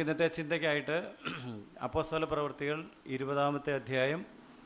ഇന്നത്തെ ചിന്തയ്ക്കായിട്ട് അപ്പോസ്തല പ്രവൃത്തികൾ ഇരുപതാമത്തെ അധ്യായം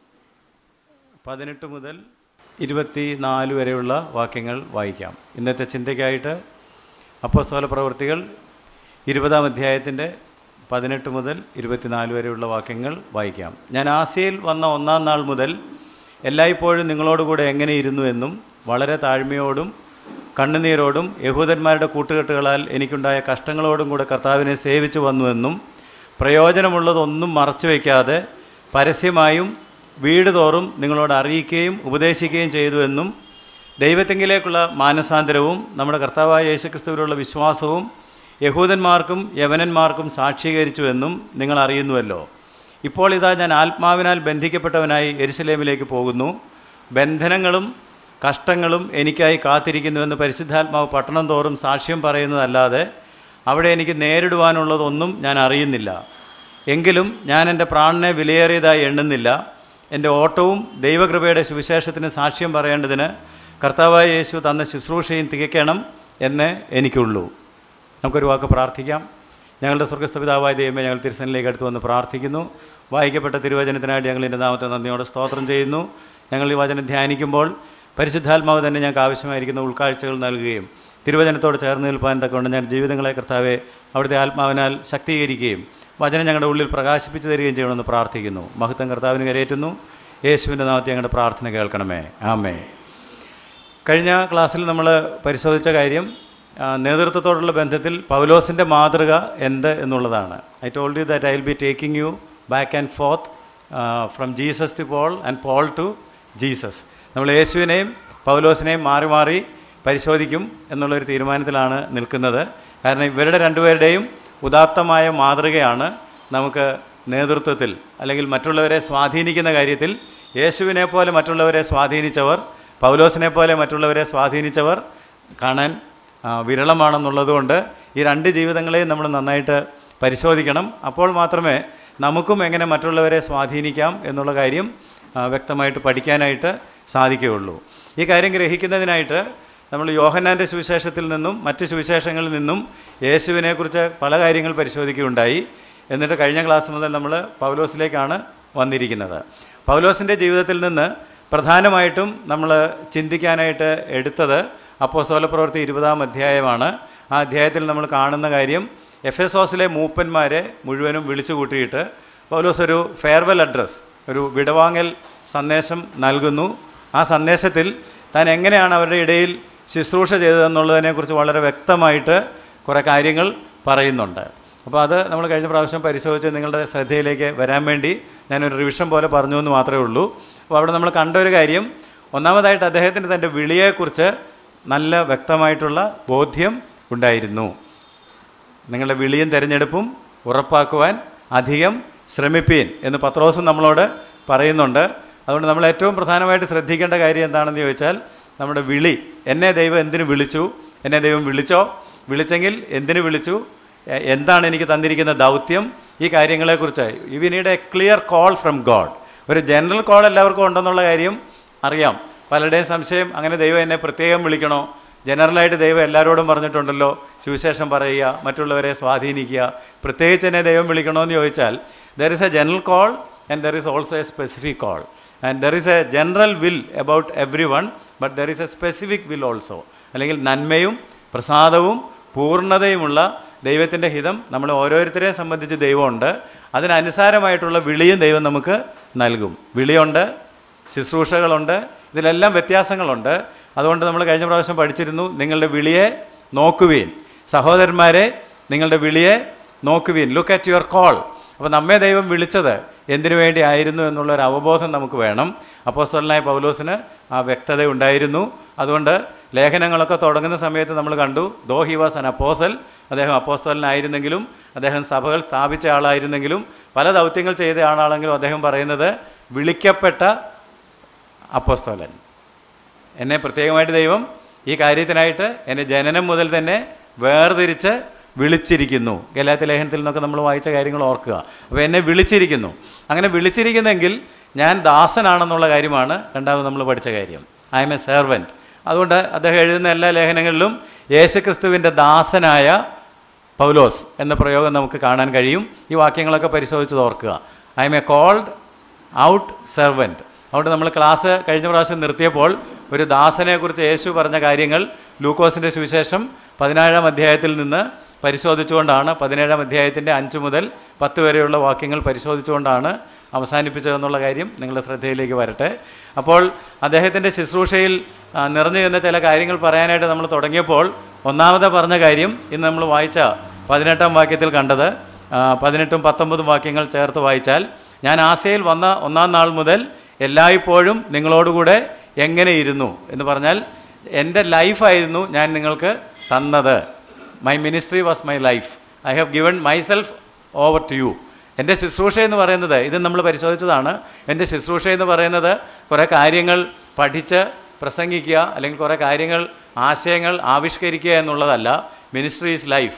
പതിനെട്ട് മുതൽ ഇരുപത്തി നാല് വരെയുള്ള വാക്യങ്ങൾ വായിക്കാം ഇന്നത്തെ ചിന്തയ്ക്കായിട്ട് അപ്പോസ്തല പ്രവൃത്തികൾ ഇരുപതാം അധ്യായത്തിൻ്റെ പതിനെട്ട് മുതൽ ഇരുപത്തിനാല് വരെയുള്ള വാക്യങ്ങൾ വായിക്കാം ഞാൻ ആസിയയിൽ വന്ന ഒന്നാം നാൾ മുതൽ എല്ലായ്പ്പോഴും നിങ്ങളോടുകൂടെ എങ്ങനെ ഇരുന്നു എന്നും വളരെ താഴ്മയോടും കണ്ണുനീരോടും യഹൂദന്മാരുടെ കൂട്ടുകെട്ടുകളാൽ എനിക്കുണ്ടായ കഷ്ടങ്ങളോടും കൂടെ കർത്താവിനെ സേവിച്ചു വന്നുവെന്നും പ്രയോജനമുള്ളതൊന്നും മറച്ചു വയ്ക്കാതെ പരസ്യമായും വീട് തോറും നിങ്ങളോട് അറിയിക്കുകയും ഉപദേശിക്കുകയും ചെയ്തു എന്നും ദൈവത്തെങ്കിലേക്കുള്ള മാനസാന്തരവും നമ്മുടെ കർത്താവായ യേശുക്രിസ്തുവിലുള്ള വിശ്വാസവും യഹൂദന്മാർക്കും യവനന്മാർക്കും സാക്ഷീകരിച്ചുവെന്നും നിങ്ങൾ അറിയുന്നുവല്ലോ ഇപ്പോൾ ഇതാ ഞാൻ ആത്മാവിനാൽ ബന്ധിക്കപ്പെട്ടവനായി എരുസലേമിലേക്ക് പോകുന്നു ബന്ധനങ്ങളും കഷ്ടങ്ങളും എനിക്കായി കാത്തിരിക്കുന്നുവെന്ന് പരിശുദ്ധാത്മാവ് പട്ടണം തോറും സാക്ഷ്യം പറയുന്നതല്ലാതെ അവിടെ എനിക്ക് നേരിടുവാനുള്ളതൊന്നും ഞാൻ അറിയുന്നില്ല എങ്കിലും ഞാൻ എൻ്റെ പ്രാണനെ വിലയേറിയതായി എണ്ണുന്നില്ല എൻ്റെ ഓട്ടവും ദൈവകൃപയുടെ സുവിശേഷത്തിന് സാക്ഷ്യം പറയേണ്ടതിന് കർത്താവായ യേശു തന്ന ശുശ്രൂഷയും തികയ്ക്കണം എന്ന് എനിക്കുള്ളൂ നമുക്കൊരു വാക്ക് പ്രാർത്ഥിക്കാം ഞങ്ങളുടെ സ്വർഗസ്ഥ പിതാവായ ദൈവമേ ഞങ്ങൾ തിരുസനിലേക്ക് അടുത്ത് വന്ന് പ്രാർത്ഥിക്കുന്നു വായിക്കപ്പെട്ട തിരുവചനത്തിനായിട്ട് ഞങ്ങൾ എൻ്റെ നാമത്തെ നന്ദിയോടെ സ്തോത്രം ചെയ്യുന്നു ഞങ്ങൾ ഈ വചനം ധ്യാനിക്കുമ്പോൾ പരിശുദ്ധാത്മാവ് തന്നെ ഞങ്ങൾക്ക് ആവശ്യമായിരിക്കുന്ന ഉൾക്കാഴ്ചകൾ നൽകുകയും തിരുവചനത്തോട് ചേർന്ന് നിൽപ്പാൻ തക്കൊണ്ട് ഞാൻ ജീവിതങ്ങളെ കർത്താവെ അവിടുത്തെ ആത്മാവിനാൽ ശക്തീകരിക്കുകയും വചനം ഞങ്ങളുടെ ഉള്ളിൽ പ്രകാശിപ്പിച്ചു തരികയും ചെയ്യണമെന്ന് പ്രാർത്ഥിക്കുന്നു മഹത്വം കർത്താവിന് കരയേറ്റുന്നു യേശുവിൻ്റെ നാമത്തെ ഞങ്ങളുടെ പ്രാർത്ഥന കേൾക്കണമേ ആമേ കഴിഞ്ഞ ക്ലാസ്സിൽ നമ്മൾ പരിശോധിച്ച കാര്യം ആ, നേതൃത്വത്തോടുള്ള ബന്ധത്തിൽ പൗലോസിൻ്റെ മാതൃക എന്ത് എന്നുള്ളതാണ് I told you that I will be taking you back and forth from Jesus to Paul and Paul to Jesus നമ്മൾ യേശുവിനെയും പൗലോസിനെയും മാറി മാറി പരിശോധിക്കും എന്നുള്ളൊരു തീരുമാനത്തിലാണ് നിൽക്കുന്നത് കാരണം ഇവരുടെ രണ്ടുപേരുടെയും ഉദാത്തമായ മാതൃകയാണ് നമുക്ക് നേതൃത്വത്തിൽ അല്ലെങ്കിൽ മറ്റുള്ളവരെ സ്വാധീനിക്കുന്ന കാര്യത്തിൽ യേശുവിനെ പോലെ മറ്റുള്ളവരെ സ്വാധീനിച്ചവർ പൗലോസിനെ പോലെ മറ്റുള്ളവരെ സ്വാധീനിച്ചവർ കാണാൻ ആ, വിരളമാണെന്നുള്ളതുകൊണ്ട് ഈ രണ്ട് ജീവിതങ്ങളെയും നമ്മൾ നന്നായിട്ട് പരിശോധിക്കണം അപ്പോൾ മാത്രമേ നമുക്കും എങ്ങനെ മറ്റുള്ളവരെ സ്വാധീനിക്കാം എന്നുള്ള കാര്യം ആ, വ്യക്തമായിട്ട് പഠിക്കാനായിട്ട് സാധിക്കുകയുള്ളൂ ഈ കാര്യം ഗ്രഹിക്കുന്നതിനായിട്ട് നമ്മൾ യോഹന്നാൻ്റെ സുവിശേഷത്തിൽ നിന്നും മറ്റ് സുവിശേഷങ്ങളിൽ നിന്നും യേശുവിനെക്കുറിച്ച് പല കാര്യങ്ങൾ പരിശോധിക്കുകയുണ്ടായി എന്നിട്ട് കഴിഞ്ഞ ക്ലാസ് മുതൽ നമ്മൾ പൗലോസിലേക്കാണ് വന്നിരിക്കുന്നത് പൗലോസിൻ്റെ ജീവിതത്തിൽ നിന്ന് പ്രധാനമായിട്ടും നമ്മൾ ചിന്തിക്കാനായിട്ട് എടുത്തത് അപ്പോസ്തല പ്രവൃത്തി ഇരുപതാം അധ്യായമാണ് ആ അധ്യായത്തിൽ നമ്മൾ കാണുന്ന കാര്യം എഫ് എസ് ഓസിലെ മൂപ്പന്മാരെ മുഴുവനും വിളിച്ചു കൂട്ടിയിട്ട് പൗലോസ് ഒരു ഫെയർവെൽ അഡ്രസ്സ് ഒരു വിടവാങ്ങൽ സന്ദേശം നൽകുന്നു ആ സന്ദേശത്തിൽ താൻ എങ്ങനെയാണ് അവരുടെ ഇടയിൽ ശുശ്രൂഷ ചെയ്തതെന്നുള്ളതിനെക്കുറിച്ച് വളരെ വ്യക്തമായിട്ട് കുറേ കാര്യങ്ങൾ പറയുന്നുണ്ട് അപ്പോൾ അത് നമ്മൾ കഴിഞ്ഞ പ്രാവശ്യം പരിശോധിച്ച് നിങ്ങളുടെ ശ്രദ്ധയിലേക്ക് വരാൻ വേണ്ടി ഞാനൊരു റിവിഷൻ പോലെ പറഞ്ഞു എന്ന് മാത്രമേ ഉള്ളൂ അപ്പോൾ അവിടെ നമ്മൾ കണ്ട ഒരു കാര്യം ഒന്നാമതായിട്ട് അദ്ദേഹത്തിന് തൻ്റെ വിളിയെക്കുറിച്ച് നല്ല വ്യക്തമായിട്ടുള്ള ബോധ്യം ഉണ്ടായിരുന്നു നിങ്ങളുടെ വിളിയും തിരഞ്ഞെടുപ്പും ഉറപ്പാക്കുവാൻ അധികം ശ്രമിപ്പീൻ എന്ന് പത്രോസും നമ്മളോട് പറയുന്നുണ്ട് അതുകൊണ്ട് നമ്മൾ ഏറ്റവും പ്രധാനമായിട്ട് ശ്രദ്ധിക്കേണ്ട കാര്യം എന്താണെന്ന് ചോദിച്ചാൽ നമ്മുടെ വിളി എന്നെ ദൈവം എന്തിനു വിളിച്ചു എന്നെ ദൈവം വിളിച്ചോ വിളിച്ചെങ്കിൽ എന്തിനു വിളിച്ചു എ- എന്താണ് എനിക്ക് തന്നിരിക്കുന്ന ദൗത്യം ഈ കാര്യങ്ങളെക്കുറിച്ച് you we need a clear call from God ഒരു ജനറൽ കോൾ എല്ലാവർക്കും ഉണ്ടെന്നുള്ള കാര്യം അറിയാം പലരുടെയും സംശയം അങ്ങനെ ദൈവം എന്നെ പ്രത്യേകം വിളിക്കണോ ജനറലായിട്ട് ദൈവം എല്ലാവരോടും പറഞ്ഞിട്ടുണ്ടല്ലോ സുവിശേഷം പറയുക മറ്റുള്ളവരെ സ്വാധീനിക്കുക പ്രത്യേകിച്ച് എന്നെ ദൈവം വിളിക്കണമെന്ന് ചോദിച്ചാൽ there is a general call and there is also a specific call and there is a general will about every one but there is a specific will also അല്ലെങ്കിൽ നന്മയും പ്രസാദവും പൂർണ്ണതയുമുള്ള ദൈവത്തിൻ്റെ ഹിതം നമ്മൾ ഓരോരുത്തരെയും സംബന്ധിച്ച് ദൈവമുണ്ട് അതിനനുസാരമായിട്ടുള്ള വിളിയും ദൈവം നമുക്ക് നൽകും വിളിയുണ്ട് ശുശ്രൂഷകളുണ്ട് ഇതിലെല്ലാം വ്യത്യാസങ്ങളുണ്ട് അതുകൊണ്ട് നമ്മൾ കഴിഞ്ഞ പ്രാവശ്യം പഠിച്ചിരുന്നു നിങ്ങളുടെ വിളിയെ നോക്കുവീൻ സഹോദരന്മാരെ നിങ്ങളുടെ വിളിയെ നോക്കുവീൻ ലുക്ക് അറ്റ് യുവർ കോൾ അപ്പോൾ നമ്മെ ദൈവം വിളിച്ചത് എന്തിനു വേണ്ടി ആയിരുന്നു എന്നുള്ള ഒരു അവബോധം നമുക്ക് വേണം അപ്പോസ്തലനായ പൗലോസിന് ആ വ്യക്തത ഉണ്ടായിരുന്നു അതുകൊണ്ട് ലേഖനങ്ങളൊക്കെ തുടങ്ങുന്ന സമയത്ത് നമ്മൾ കണ്ടു though he was an apostle അദ്ദേഹം അപ്പോസ്തലനായിരുന്നെങ്കിലും അദ്ദേഹം സഭകൾ സ്ഥാപിച്ച ആളായിരുന്നെങ്കിലും പല ദൗത്യങ്ങൾ ചെയ്ത ആളാണെങ്കിലും അദ്ദേഹം പറയുന്നത് വിളിക്കപ്പെട്ട അപ്പോസ്തോലൻ എന്നെ പ്രത്യേകമായിട്ട് ദൈവം ഈ കാര്യത്തിനായിട്ട് എന്നെ ജനനം മുതൽ തന്നെ വേർതിരിച്ച് വിളിച്ചിരിക്കുന്നു ഗലാത്തി ലേഖനത്തിൽ നിന്നൊക്കെ നമ്മൾ വായിച്ച കാര്യങ്ങൾ ഓർക്കുക അപ്പോൾ എന്നെ വിളിച്ചിരിക്കുന്നു അങ്ങനെ വിളിച്ചിരിക്കുന്നെങ്കിൽ ഞാൻ ദാസനാണെന്നുള്ള കാര്യമാണ് രണ്ടാമത് നമ്മൾ പഠിച്ച കാര്യം ഐ എം എ സെർവൻറ്റ് അതുകൊണ്ട് അദ്ദേഹം എഴുതുന്ന എല്ലാ ലേഖനങ്ങളിലും യേശുക്രിസ്തുവിൻ്റെ ദാസനായ പൗലോസ് എന്ന പ്രയോഗം നമുക്ക് കാണാൻ കഴിയും ഈ വാക്യങ്ങളൊക്കെ പരിശോധിച്ച് ഓർക്കുക I am a called out servant അതുകൊണ്ട് നമ്മൾ ക്ലാസ് കഴിഞ്ഞ പ്രാവശ്യം നിർത്തിയപ്പോൾ ഒരു ദാസനെക്കുറിച്ച് യേശു പറഞ്ഞ കാര്യങ്ങൾ ലൂക്കോസിൻ്റെ സുവിശേഷം പതിനേഴാം അധ്യായത്തിൽ നിന്ന് പരിശോധിച്ചുകൊണ്ടാണ് പതിനേഴാം അധ്യായത്തിൻ്റെ അഞ്ച് മുതൽ പത്ത് വരെയുള്ള വാക്യങ്ങൾ പരിശോധിച്ചുകൊണ്ടാണ് അവസാനിപ്പിച്ചതെന്നുള്ള കാര്യം നിങ്ങളുടെ ശ്രദ്ധയിലേക്ക് വരട്ടെ അപ്പോൾ അദ്ദേഹത്തിൻ്റെ ശുശ്രൂഷയിൽ ആ, നിറഞ്ഞു നിന്ന ചില കാര്യങ്ങൾ പറയാനായിട്ട് നമ്മൾ തുടങ്ങിയപ്പോൾ ഒന്നാമത് പറഞ്ഞ കാര്യം ഇന്ന് നമ്മൾ വായിച്ച പതിനെട്ടാം വാക്യത്തിൽ കണ്ടത് ആ, പതിനെട്ടും പത്തൊമ്പതും വാക്യങ്ങൾ ചേർത്ത് വായിച്ചാൽ ഞാൻ ആശയിൽ വന്ന ഒന്നാം നാൾ മുതൽ എല്ലായ്പ്പോഴും നിങ്ങളോടുകൂടെ എങ്ങനെ ഇരുന്നു എന്ന് പറഞ്ഞാൽ എൻ്റെ ലൈഫായിരുന്നു ഞാൻ നിങ്ങൾക്ക് തന്നത് my ministry was my life I have given myself over to you എൻ്റെ ശുശ്രൂഷ എന്ന് പറയുന്നത് ഇത് നമ്മൾ പരിശോധിച്ചതാണ് എൻ്റെ ശുശ്രൂഷ എന്ന് പറയുന്നത് കുറേ കാര്യങ്ങൾ പഠിച്ച് പ്രസംഗിക്കുക അല്ലെങ്കിൽ കുറേ കാര്യങ്ങൾ ആശയങ്ങൾ ആവിഷ്കരിക്കുക എന്നുള്ളതല്ല മിനിസ്ട്രി ഈസ് ലൈഫ്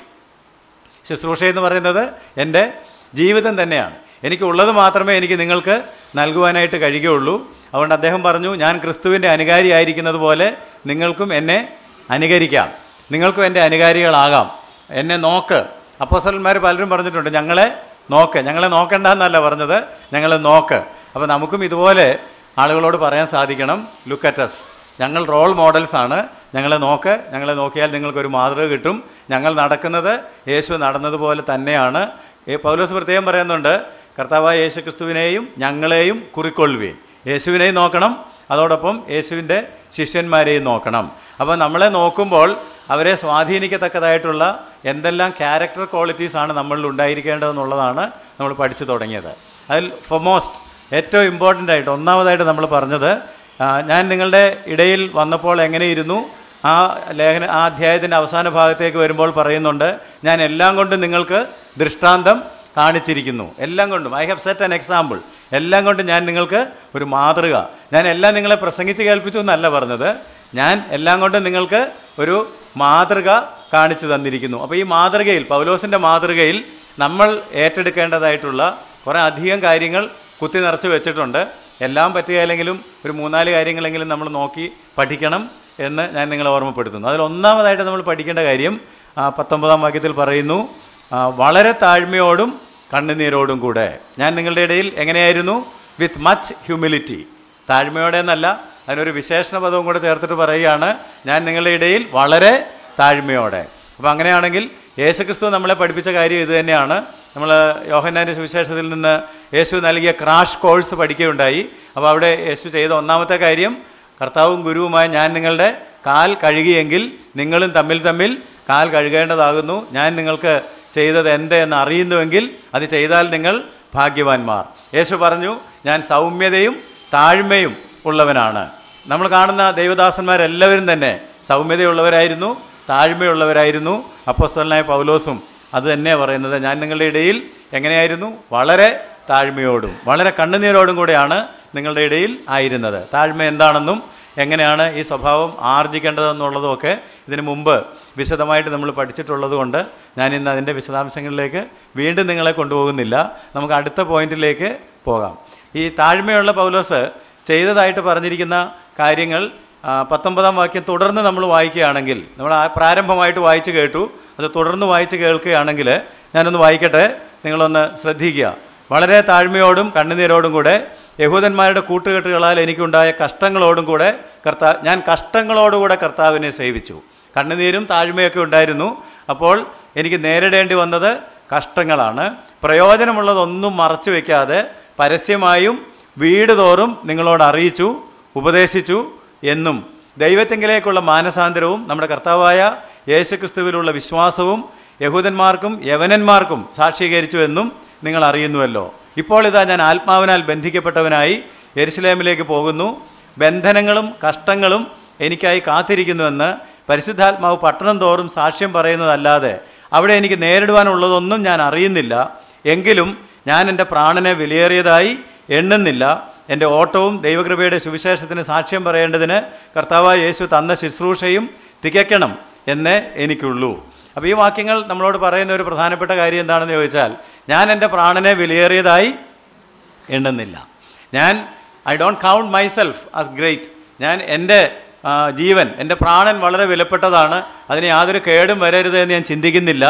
ശുശ്രൂഷ എന്ന് പറയുന്നത് എൻ്റെ ജീവിതം തന്നെയാണ് എനിക്കുള്ളത് മാത്രമേ എനിക്ക് നിങ്ങൾക്ക് നൽകുവാനായിട്ട് കഴിയുകയുള്ളൂ അതുകൊണ്ട് അദ്ദേഹം പറഞ്ഞു ഞാൻ ക്രിസ്തുവിൻ്റെ അനുകാരിയായിരിക്കുന്നത് പോലെ നിങ്ങൾക്കും എന്നെ അനുകരിക്കാം നിങ്ങൾക്കും എൻ്റെ അനുകാരികളാകാം എന്നെ നോക്ക് അപ്പോസലന്മാർ പലരും പറഞ്ഞിട്ടുണ്ട് ഞങ്ങളെ നോക്ക് ഞങ്ങളെ നോക്കണ്ട എന്നല്ല പറഞ്ഞത് ഞങ്ങളെ നോക്ക് അപ്പോൾ നമുക്കും ഇതുപോലെ ആളുകളോട് പറയാൻ സാധിക്കണം ലുക്കറ്റസ് ഞങ്ങൾ റോൾ മോഡൽസ് ആണ് ഞങ്ങളെ നോക്ക് ഞങ്ങളെ നോക്കിയാൽ നിങ്ങൾക്കൊരു മാതൃക കിട്ടും ഞങ്ങൾ നടക്കുന്നത് യേശു നടന്നതുപോലെ തന്നെയാണ് ഈ പൗലോസ് പ്രത്യേകം പറയുന്നുണ്ട് കർത്താവായ യേശു ക്രിസ്തുവിനെയും ഞങ്ങളെയും കുറിക്കൊള്ളുകയും യേശുവിനെയും നോക്കണം അതോടൊപ്പം യേശുവിൻ്റെ ശിഷ്യന്മാരെയും നോക്കണം അപ്പോൾ നമ്മളെ നോക്കുമ്പോൾ അവരെ സ്വാധീനിക്കത്തക്കതായിട്ടുള്ള എന്തെല്ലാം ക്യാരക്ടർ ക്വാളിറ്റീസ് ആണ് നമ്മളിൽ ഉണ്ടായിരിക്കേണ്ടതെന്നുള്ളതാണ് നമ്മൾ പഠിച്ചു തുടങ്ങിയത് അതിൽ ഫൊമോസ്റ്റ് ഏറ്റവും ഇമ്പോർട്ടൻ്റ് ആയിട്ട് ഒന്നാമതായിട്ട് നമ്മൾ പറഞ്ഞത് ആ, ഞാൻ നിങ്ങളുടെ ഇടയിൽ വന്നപ്പോൾ എങ്ങനെ ഇരുന്നു ആ ലേഖന ആ അധ്യായത്തിൻ്റെ അവസാന ഭാഗത്തേക്ക് വരുമ്പോൾ പറയുന്നുണ്ട് ഞാൻ എല്ലാം കൊണ്ടും നിങ്ങൾക്ക് ദൃഷ്ടാന്തം കാണിച്ചിരിക്കുന്നു എല്ലാം കൊണ്ടും I have set an example എല്ലാം കൊണ്ടും ഞാൻ നിങ്ങൾക്ക് ഒരു മാതൃക ഞാൻ എല്ലാം നിങ്ങളെ പ്രസംഗിച്ച് കേൾപ്പിച്ചു എന്നല്ല പറഞ്ഞത് ഞാൻ എല്ലാം കൊണ്ടും നിങ്ങൾക്ക് ഒരു മാതൃക കാണിച്ചു തന്നിരിക്കുന്നു അപ്പോൾ ഈ മാതൃകയിൽ പൗലോസിൻ്റെ മാതൃകയിൽ നമ്മൾ ഏറ്റെടുക്കേണ്ടതായിട്ടുള്ള കുറേ അധികം കാര്യങ്ങൾ കുത്തി നിറച്ച് വെച്ചിട്ടുണ്ട് എല്ലാം പറ്റുകയില്ലെങ്കിലും ഒരു മൂന്നാല് കാര്യങ്ങളെങ്കിലും നമ്മൾ നോക്കി പഠിക്കണം എന്ന് ഞാൻ നിങ്ങളെ ഓർമ്മപ്പെടുത്തുന്നു അതിൽ ഒന്നാമതായിട്ട് നമ്മൾ പഠിക്കേണ്ട കാര്യം ആ, പത്തൊമ്പതാം വാക്യത്തിൽ പറയുന്നു ആ, വളരെ താഴ്മയോടും കണ്ണുനീരോടും കൂടെ ഞാൻ നിങ്ങളുടെ ഇടയിൽ എങ്ങനെയായിരുന്നു വിത്ത് മച്ച് ഹ്യൂമിലിറ്റി താഴ്മയോടെ എന്നല്ല അതിനൊരു വിശേഷണ പദവും കൂടെ ചേർത്തിട്ട് പറയുകയാണ് ഞാൻ നിങ്ങളുടെ ഇടയിൽ വളരെ താഴ്മയോടെ അപ്പോൾ അങ്ങനെയാണെങ്കിൽ യേശുക്രിസ്തു നമ്മളെ പഠിപ്പിച്ച കാര്യം ഇത് തന്നെയാണ് നമ്മൾ യോഹന്നാൻ്റെ സുവിശേഷത്തിൽ നിന്ന് യേശു നൽകിയ ക്രാഷ് കോഴ്സ് പഠിക്കുകയുണ്ടായി അപ്പോൾ അവിടെ യേശു ചെയ്ത ഒന്നാമത്തെ കാര്യം കർത്താവും ഗുരുവുമായ ഞാൻ നിങ്ങളുടെ കാൽ കഴുകിയെങ്കിൽ നിങ്ങളും തമ്മിൽ തമ്മിൽ കാൽ കഴുകേണ്ടതാകുന്നു ഞാൻ നിങ്ങൾക്ക് ചെയ്തത് എന്ത് എന്ന് അറിയുന്നുവെങ്കിൽ അത് ചെയ്താൽ നിങ്ങൾ ഭാഗ്യവാന്മാർ യേശു പറഞ്ഞു ഞാൻ സൗമ്യതയും താഴ്മയും ഉള്ളവനാണ് നമ്മൾ കാണുന്ന ദൈവദാസന്മാരെല്ലാവരും തന്നെ സൗമ്യതയുള്ളവരായിരുന്നു താഴ്മയുള്ളവരായിരുന്നു അപ്പോസ്തലനായ പൗലോസും അത് തന്നെയാണ് പറയുന്നത് ഞാൻ നിങ്ങളുടെ ഇടയിൽ എങ്ങനെയായിരുന്നു വളരെ താഴ്മയോടും വളരെ കണ്ണുനീരോടും കൂടെയാണ് നിങ്ങളുടെ ഇടയിൽ ആയിരുന്നത് താഴ്മ എന്താണെന്നും എങ്ങനെയാണ് ഈ സ്വഭാവം ആർജിക്കേണ്ടതെന്നുള്ളതുമൊക്കെ ഇതിനു മുമ്പ് വിശദമായിട്ട് നമ്മൾ പഠിച്ചിട്ടുള്ളത് കൊണ്ട് ഞാൻ ഇന്ന് അതിൻ്റെ വിശദാംശങ്ങളിലേക്ക് വീണ്ടും നിങ്ങളെ കൊണ്ടുപോകുന്നില്ല നമുക്ക് അടുത്ത പോയിന്റിലേക്ക് പോകാം ഈ താഴ്മയുള്ള പൗലോസ് ചെയ്തതായിട്ട് പറഞ്ഞിരിക്കുന്ന കാര്യങ്ങൾ ആ, പത്തൊമ്പതാം വാക്യം തുടർന്ന് നമ്മൾ വായിക്കുകയാണെങ്കിൽ നമ്മൾ ആ പ്രാരംഭമായിട്ട് വായിച്ച് കേട്ടു അത് തുടർന്ന് വായിച്ച് കേൾക്കുകയാണെങ്കിൽ ഞാനൊന്ന് വായിക്കട്ടെ നിങ്ങളൊന്ന് ശ്രദ്ധിക്കുക വളരെ താഴ്മയോടും കണ്ണുനീരോടും കൂടെ യഹൂദന്മാരുടെ കൂട്ടുകെട്ടുകളാൽ എനിക്കുണ്ടായ കഷ്ടങ്ങളോടും കൂടെ കർത്താ ഞാൻ കഷ്ടങ്ങളോടുകൂടെ കർത്താവിനെ സേവിച്ചു കണ്ണുനീരും താഴ്മയൊക്കെ ഉണ്ടായിരുന്നു അപ്പോൾ എനിക്ക് നേരിടേണ്ടി വന്നത് കഷ്ടങ്ങളാണ് പ്രയോജനമുള്ളതൊന്നും മറച്ചു വയ്ക്കാതെ പരസ്യമായും വീട് തോറും നിങ്ങളോട് അറിയിച്ചു ഉപദേശിച്ചു എന്നും ദൈവത്തെങ്കിലേക്കുള്ള മാനസാന്തരവും നമ്മുടെ കർത്താവായ യേശുക്രിസ്തുവിലുള്ള വിശ്വാസവും യഹൂദന്മാർക്കും യവനന്മാർക്കും സാക്ഷീകരിച്ചു എന്നും നിങ്ങൾ അറിയുന്നുവല്ലോ ഇപ്പോൾ ഇതാ ഞാൻ ആത്മാവിനാൽ ബന്ധിക്കപ്പെട്ടവനായി യെരുസലേമിലേക്ക് പോകുന്നു ബന്ധനങ്ങളും കഷ്ടങ്ങളും എനിക്കായി കാത്തിരിക്കുന്നുവെന്ന് പരിശുദ്ധാത്മാവ് പട്ടണം തോറും സാക്ഷ്യം പറയുന്നതല്ലാതെ അവിടെ എനിക്ക് നേരിടുവാനുള്ളതൊന്നും ഞാൻ അറിയുന്നില്ല എങ്കിലും ഞാൻ എൻ്റെ പ്രാണനെ വിലയേറിയതായി എണ്ണുന്നില്ല എൻ്റെ ഓട്ടവും ദൈവകൃപയുടെ സുവിശേഷത്തിന് സാക്ഷ്യം പറയേണ്ടതിന് കർത്താവായ യേശു തന്ന ശുശ്രൂഷയും തികയ്ക്കണം എന്നേ എനിക്കുള്ളൂ അപ്പോൾ ഈ വാക്യങ്ങൾ നമ്മളോട് പറയുന്ന ഒരു പ്രധാനപ്പെട്ട കാര്യം എന്താണെന്ന് ചോദിച്ചാൽ ഞാൻ എൻ്റെ പ്രാണനെ വിലയേറിയതായി എണ്ണുന്നില്ല ഞാൻ I don't count myself as great ഞാൻ എൻ്റെ ആ, ജീവൻ എൻ്റെ പ്രാണൻ വളരെ വിലപ്പെട്ടതാണ് അതിന് യാതൊരു കേടും വരരുത് എന്ന് ഞാൻ ചിന്തിക്കുന്നില്ല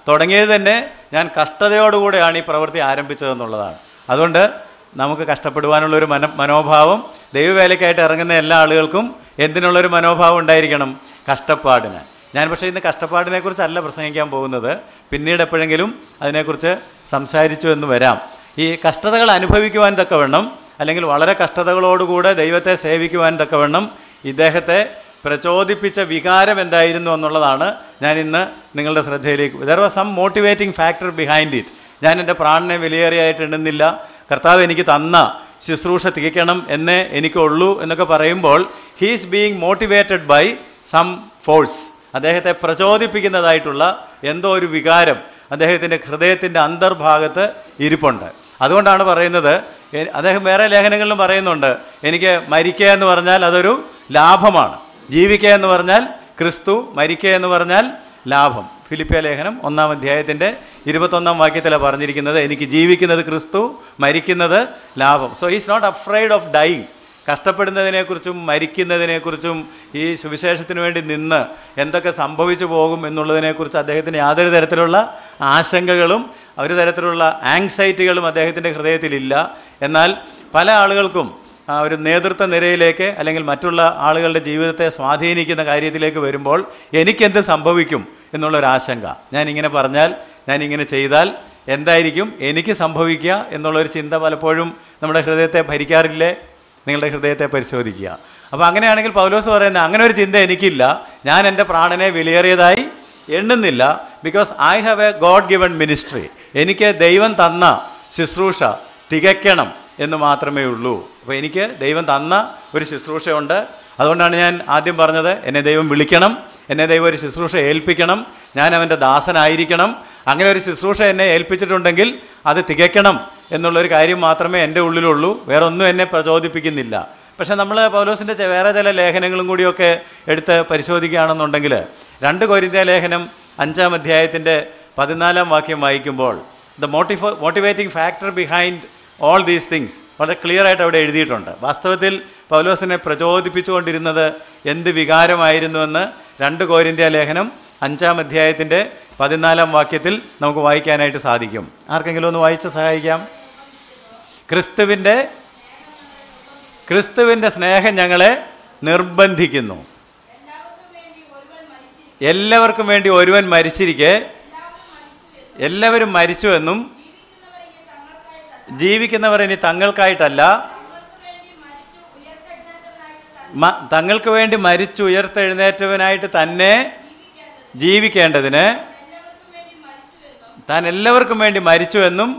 തുടങ്ങിയത് തന്നെ ഞാൻ കഷ്ടതയോടുകൂടെയാണ് ഈ പ്രവൃത്തി ആരംഭിച്ചതെന്നുള്ളതാണ് അതുകൊണ്ട് നമുക്ക് കഷ്ടപ്പെടുവാനുള്ളൊരു മന മനോഭാവം ദൈവവേലയ്ക്കായിട്ട് ഇറങ്ങുന്ന എല്ലാ ആളുകൾക്കും എന്തിനുള്ളൊരു മനോഭാവം ഉണ്ടായിരിക്കണം കഷ്ടപ്പാടിന് ഞാൻ പക്ഷേ ഇന്ന് കഷ്ടപ്പാടിനെക്കുറിച്ചല്ല പ്രസംഗിക്കാൻ പോകുന്നത് പിന്നീട് എപ്പോഴെങ്കിലും അതിനെക്കുറിച്ച് സംസാരിച്ചു എന്ന് വരാം ഈ കഷ്ടതകൾ അനുഭവിക്കുവാൻ തക്കവണ്ണം അല്ലെങ്കിൽ വളരെ കഷ്ടതകളോടുകൂടെ ദൈവത്തെ സേവിക്കുവാൻ തക്കവണ്ണം ഇദ്ദേഹത്തെ പ്രചോദിപ്പിച്ച വികാരം എന്തായിരുന്നു എന്നുള്ളതാണ് ഞാൻ ഇന്ന് നിങ്ങളുടെ ശ്രദ്ധയിലേക്ക് there was some motivating factor behind it ഞാൻ എൻ്റെ പ്രാണനെ വിലയേറിയായിട്ട് എണ്ണുന്നില്ല കർത്താവ് എനിക്ക് തന്ന ശുശ്രൂഷ തികയ്ക്കണം എന്നേ എനിക്കുള്ളൂ എന്നൊക്കെ പറയുമ്പോൾ he's being motivated by some force അദ്ദേഹത്തെ പ്രചോദിപ്പിക്കുന്നതായിട്ടുള്ള എന്തോ ഒരു വികാരം അദ്ദേഹത്തിൻ്റെ ഹൃദയത്തിൻ്റെ അന്തർഭാഗത്ത് ഇരിപ്പുണ്ട് അതുകൊണ്ടാണ് പറയുന്നത് എ- അദ്ദേഹം വേറെ ലേഖനങ്ങളിലും പറയുന്നുണ്ട് എനിക്ക് മരിക്കുക എന്ന് പറഞ്ഞാൽ അതൊരു ലാഭമാണ് ജീവിക്കുക എന്ന് പറഞ്ഞാൽ ക്രിസ്തു മരിക്കുക എന്ന് പറഞ്ഞാൽ ലാഭം ഫിലിപ്പിയ ലേഖനം ഒന്നാം അധ്യായത്തിൻ്റെ ഇരുപത്തൊന്നാം വാക്യത്തിലാണ് പറഞ്ഞിരിക്കുന്നത് എനിക്ക് ജീവിക്കുന്നത് ക്രിസ്തു മരിക്കുന്നത് ലാഭം so is not afraid of dying കഷ്ടപ്പെടുന്നതിനെക്കുറിച്ചും മരിക്കുന്നതിനെക്കുറിച്ചും ഈ സുവിശേഷത്തിന് വേണ്ടി നിന്ന് എന്തൊക്കെ സംഭവിച്ചു പോകും എന്നുള്ളതിനെക്കുറിച്ച് അദ്ദേഹത്തിന് യാതൊരു തരത്തിലുള്ള ആശങ്കകളും ഒരു തരത്തിലുള്ള ആങ്സൈറ്റികളും അദ്ദേഹത്തിൻ്റെ ഹൃദയത്തിലില്ല എന്നാൽ പല ആളുകൾക്കും ആ ഒരു നേതൃത്വ നിരയിലേക്ക് അല്ലെങ്കിൽ മറ്റുള്ള ആളുകളുടെ ജീവിതത്തെ സ്വാധീനിക്കുന്ന കാര്യത്തിലേക്ക് വരുമ്പോൾ എനിക്കെന്ത് സംഭവിക്കും എന്നുള്ളൊരാശങ്ക ഞാൻ ഇങ്ങനെ പറഞ്ഞാൽ ഞാൻ ഇങ്ങനെ ചെയ്താൽ എന്തായിരിക്കും എനിക്ക് സംഭവിക്കുക എന്നുള്ളൊരു ചിന്ത പലപ്പോഴും നമ്മുടെ ഹൃദയത്തെ ഭരിക്കാറില്ലേ നിങ്ങളുടെ ഹൃദയത്തെ പരിശോധിക്കുക അപ്പോൾ അങ്ങനെയാണെങ്കിൽ പൗലോസ് പറയുന്നത് അങ്ങനെ ഒരു ചിന്ത എനിക്കില്ല ഞാൻ എൻ്റെ പ്രാണനെ വിലയേറിയതായി എണ്ണുന്നില്ല because I have a God given ministry എനിക്ക് ദൈവം തന്ന ശുശ്രൂഷ തികയ്ക്കണം എന്ന് മാത്രമേ ഉള്ളൂ അപ്പോൾ എനിക്ക് ദൈവം തന്ന ഒരു ശുശ്രൂഷയുണ്ട് അതുകൊണ്ടാണ് ഞാൻ ആദ്യം പറഞ്ഞത് എന്നെ ദൈവം വിളിക്കണം എന്നെ ദൈവം ഒരു ശുശ്രൂഷ ഏൽപ്പിക്കണം ഞാൻ അവൻ്റെ ദാസനായിരിക്കണം അങ്ങനെ ഒരു ശുശ്രൂഷ എന്നെ ഏൽപ്പിച്ചിട്ടുണ്ടെങ്കിൽ അത് തികയ്ക്കണം എന്നുള്ളൊരു കാര്യം മാത്രമേ എൻ്റെ ഉള്ളിലുള്ളൂ വേറെ ഒന്നും എന്നെ പ്രചോദിപ്പിക്കുന്നില്ല പക്ഷേ നമ്മൾ പൗലോസിൻ്റെ ചെ- വേറെ ചില ലേഖനങ്ങളും കൂടിയൊക്കെ എടുത്ത് പരിശോധിക്കുകയാണെന്നുണ്ടെങ്കിൽ രണ്ട് കൊരിന്ത്യ ലേഖനം അഞ്ചാം അധ്യായത്തിൻ്റെ പതിനാലാം വാക്യം വായിക്കുമ്പോൾ the motive motivating factor behind all these things വളരെ ക്ലിയർ ആയിട്ട് അവിടെ എഴുതിയിട്ടുണ്ട് വാസ്തവത്തിൽ പൗലോസിനെ പ്രചോദിപ്പിച്ചുകൊണ്ടിരുന്നത് എന്ത് വികാരമായിരുന്നുവെന്ന് രണ്ട് കോരിന്ത്യ ലേഖനം അഞ്ചാം അധ്യായത്തിൻ്റെ പതിനാലാം വാക്യത്തിൽ നമുക്ക് വായിക്കാനായിട്ട് സാധിക്കും ആർക്കെങ്കിലും ഒന്ന് വായിച്ച് സഹായിക്കാം ക്രിസ്തുവിൻ്റെ ക്രിസ്തുവിൻ്റെ സ്നേഹം ഞങ്ങളെ നിർബന്ധിക്കുന്നു എല്ലാവർക്കും വേണ്ടി ഒരുവൻ മരിച്ചിരിക്കെ എല്ലാവരും മരിച്ചുവെന്നും ജീവിക്കുന്നവർ ഇനി തങ്ങൾക്കായിട്ടല്ല മ- തങ്ങൾക്ക് വേണ്ടി മരിച്ചു ഉയർത്തെഴുന്നേറ്റവനായിട്ട് തന്നെ ജീവിക്കേണ്ടതിന് താൻ എല്ലാവർക്കും വേണ്ടി മരിച്ചുവെന്നും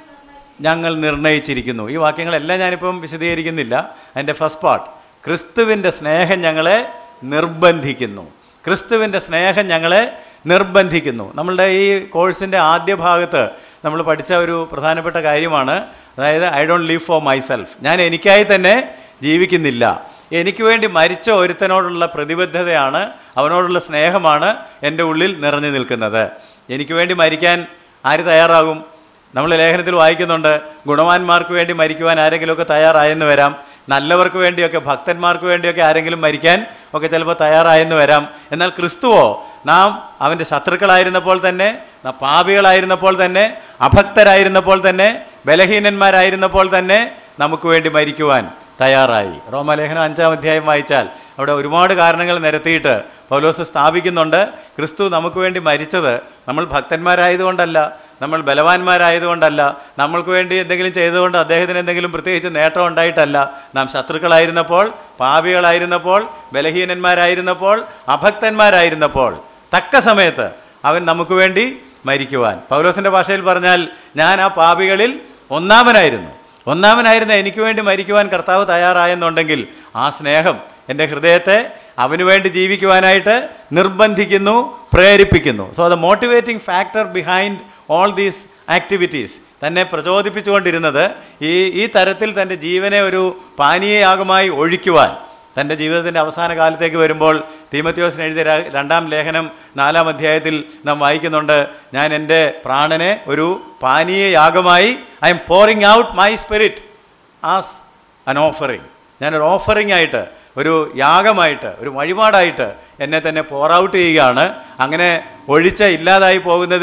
ഞങ്ങൾ നിർണയിച്ചിരിക്കുന്നു ഈ വാക്യങ്ങളെല്ലാം ഞാനിപ്പം വിശദീകരിക്കുന്നില്ല അതിൻ്റെ ഫസ്റ്റ് പാർട്ട് ക്രിസ്തുവിൻ്റെ സ്നേഹം ഞങ്ങളെ നിർബന്ധിക്കുന്നു ക്രിസ്തുവിൻ്റെ സ്നേഹം ഞങ്ങളെ നിർബന്ധിക്കുന്നു നമ്മളുടെ ഈ കോഴ്സിൻ്റെ ആദ്യ ഭാഗത്ത് നമ്മൾ പഠിച്ച ഒരു പ്രധാനപ്പെട്ട കാര്യമാണ് അതായത് I don't leave for myself ഞാൻ എനിക്കായി തന്നെ ജീവിക്കുന്നില്ല എനിക്ക് വേണ്ടി മരിച്ച ഒരുത്തനോടുള്ള പ്രതിബദ്ധതയാണ് അവനോടുള്ള സ്നേഹമാണ് എൻ്റെ ഉള്ളിൽ നിറഞ്ഞു നിൽക്കുന്നത് എനിക്ക് വേണ്ടി മരിക്കാൻ ആര് തയ്യാറാകും നമ്മൾ ലേഖനത്തിൽ വായിക്കുന്നുണ്ട് ഗുണവാന്മാർക്ക് വേണ്ടി മരിക്കുവാൻ ആരെങ്കിലുമൊക്കെ തയ്യാറായെന്ന് വരാം നല്ലവർക്ക് വേണ്ടിയൊക്കെ ഭക്തന്മാർക്ക് വേണ്ടിയൊക്കെ ആരെങ്കിലും മരിക്കാൻ ഒക്കെ ചിലപ്പോൾ തയ്യാറായെന്ന് വരാം എന്നാൽ ക്രിസ്തുവോ നാം അവൻ്റെ ശത്രുക്കളായിരുന്നപ്പോൾ തന്നെ നാം പാപികളായിരുന്നപ്പോൾ തന്നെ അഭക്തരായിരുന്നപ്പോൾ തന്നെ ബലഹീനന്മാരായിരുന്നപ്പോൾ തന്നെ നമുക്ക് വേണ്ടി മരിക്കുവാൻ തയ്യാറായി റോമാലേഖനം അഞ്ചാം അധ്യായം വായിച്ചാൽ അവിടെ ഒരുപാട് കാരണങ്ങൾ നിരത്തിയിട്ട് പൗലോസ് സ്ഥാപിക്കുന്നുണ്ട് ക്രിസ്തു നമുക്ക് വേണ്ടി മരിച്ചത് നമ്മൾ ഭക്തന്മാരായതുകൊണ്ടല്ല നമ്മൾ ബലവാന്മാരായതുകൊണ്ടല്ല നമ്മൾക്ക് വേണ്ടി എന്തെങ്കിലും ചെയ്തുകൊണ്ട് അദ്ദേഹത്തിന് എന്തെങ്കിലും പ്രത്യേകിച്ച് നേട്ടം ഉണ്ടായിട്ടല്ല നാം ശത്രുക്കളായിരുന്നപ്പോൾ പാപികളായിരുന്നപ്പോൾ ബലഹീനന്മാരായിരുന്നപ്പോൾ അഭക്തന്മാരായിരുന്നപ്പോൾ തക്ക സമയത്ത് അവൻ നമുക്ക് വേണ്ടി മരിക്കുവാൻ പൗലോസിൻ്റെ ഭാഷയിൽ പറഞ്ഞാൽ ഞാൻ ആ പാപികളിൽ ഒന്നാമനായിരുന്നു ഒന്നാമനായിരുന്ന എനിക്ക് വേണ്ടി മരിക്കുവാൻ കർത്താവ് തയ്യാറായെന്നുണ്ടെങ്കിൽ ആ സ്നേഹം എൻ്റെ ഹൃദയത്തെ അവന് വേണ്ടി ജീവിക്കുവാനായിട്ട് നിർബന്ധിക്കുന്നു പ്രേരിപ്പിക്കുന്നു so the motivating factor behind all these activities തന്നെ പ്രചോദിപ്പിച്ചുകൊണ്ടിരുന്നത് ഈ ഈ തരത്തിൽ തൻ്റെ ജീവനെ ഒരു പാനീയയാഗമായി ഒഴിക്കുവാൻ തൻ്റെ ജീവിതത്തിൻ്റെ അവസാന കാലത്തേക്ക് വരുമ്പോൾ തീമത്യോസിന് എഴുതിയ ര- രണ്ടാം ലേഖനം നാലാം അധ്യായത്തിൽ നാം വായിക്കുന്നുണ്ട് ഞാൻ എൻ്റെ പ്രാണനെ ഒരു പാനീയ യാഗമായി I am pouring out my spirit as an offering ഞാനൊരു ഓഫറിംഗ് ആയിട്ട് ഒരു യാഗമായിട്ട് ഒരു വഴിപാടായിട്ട് എന്നെ തന്നെ പോർ ഔട്ട് ചെയ്യുകയാണ് അങ്ങനെ ഒഴിച്ച ഇല്ലാതായി പോകുന്നതിൽ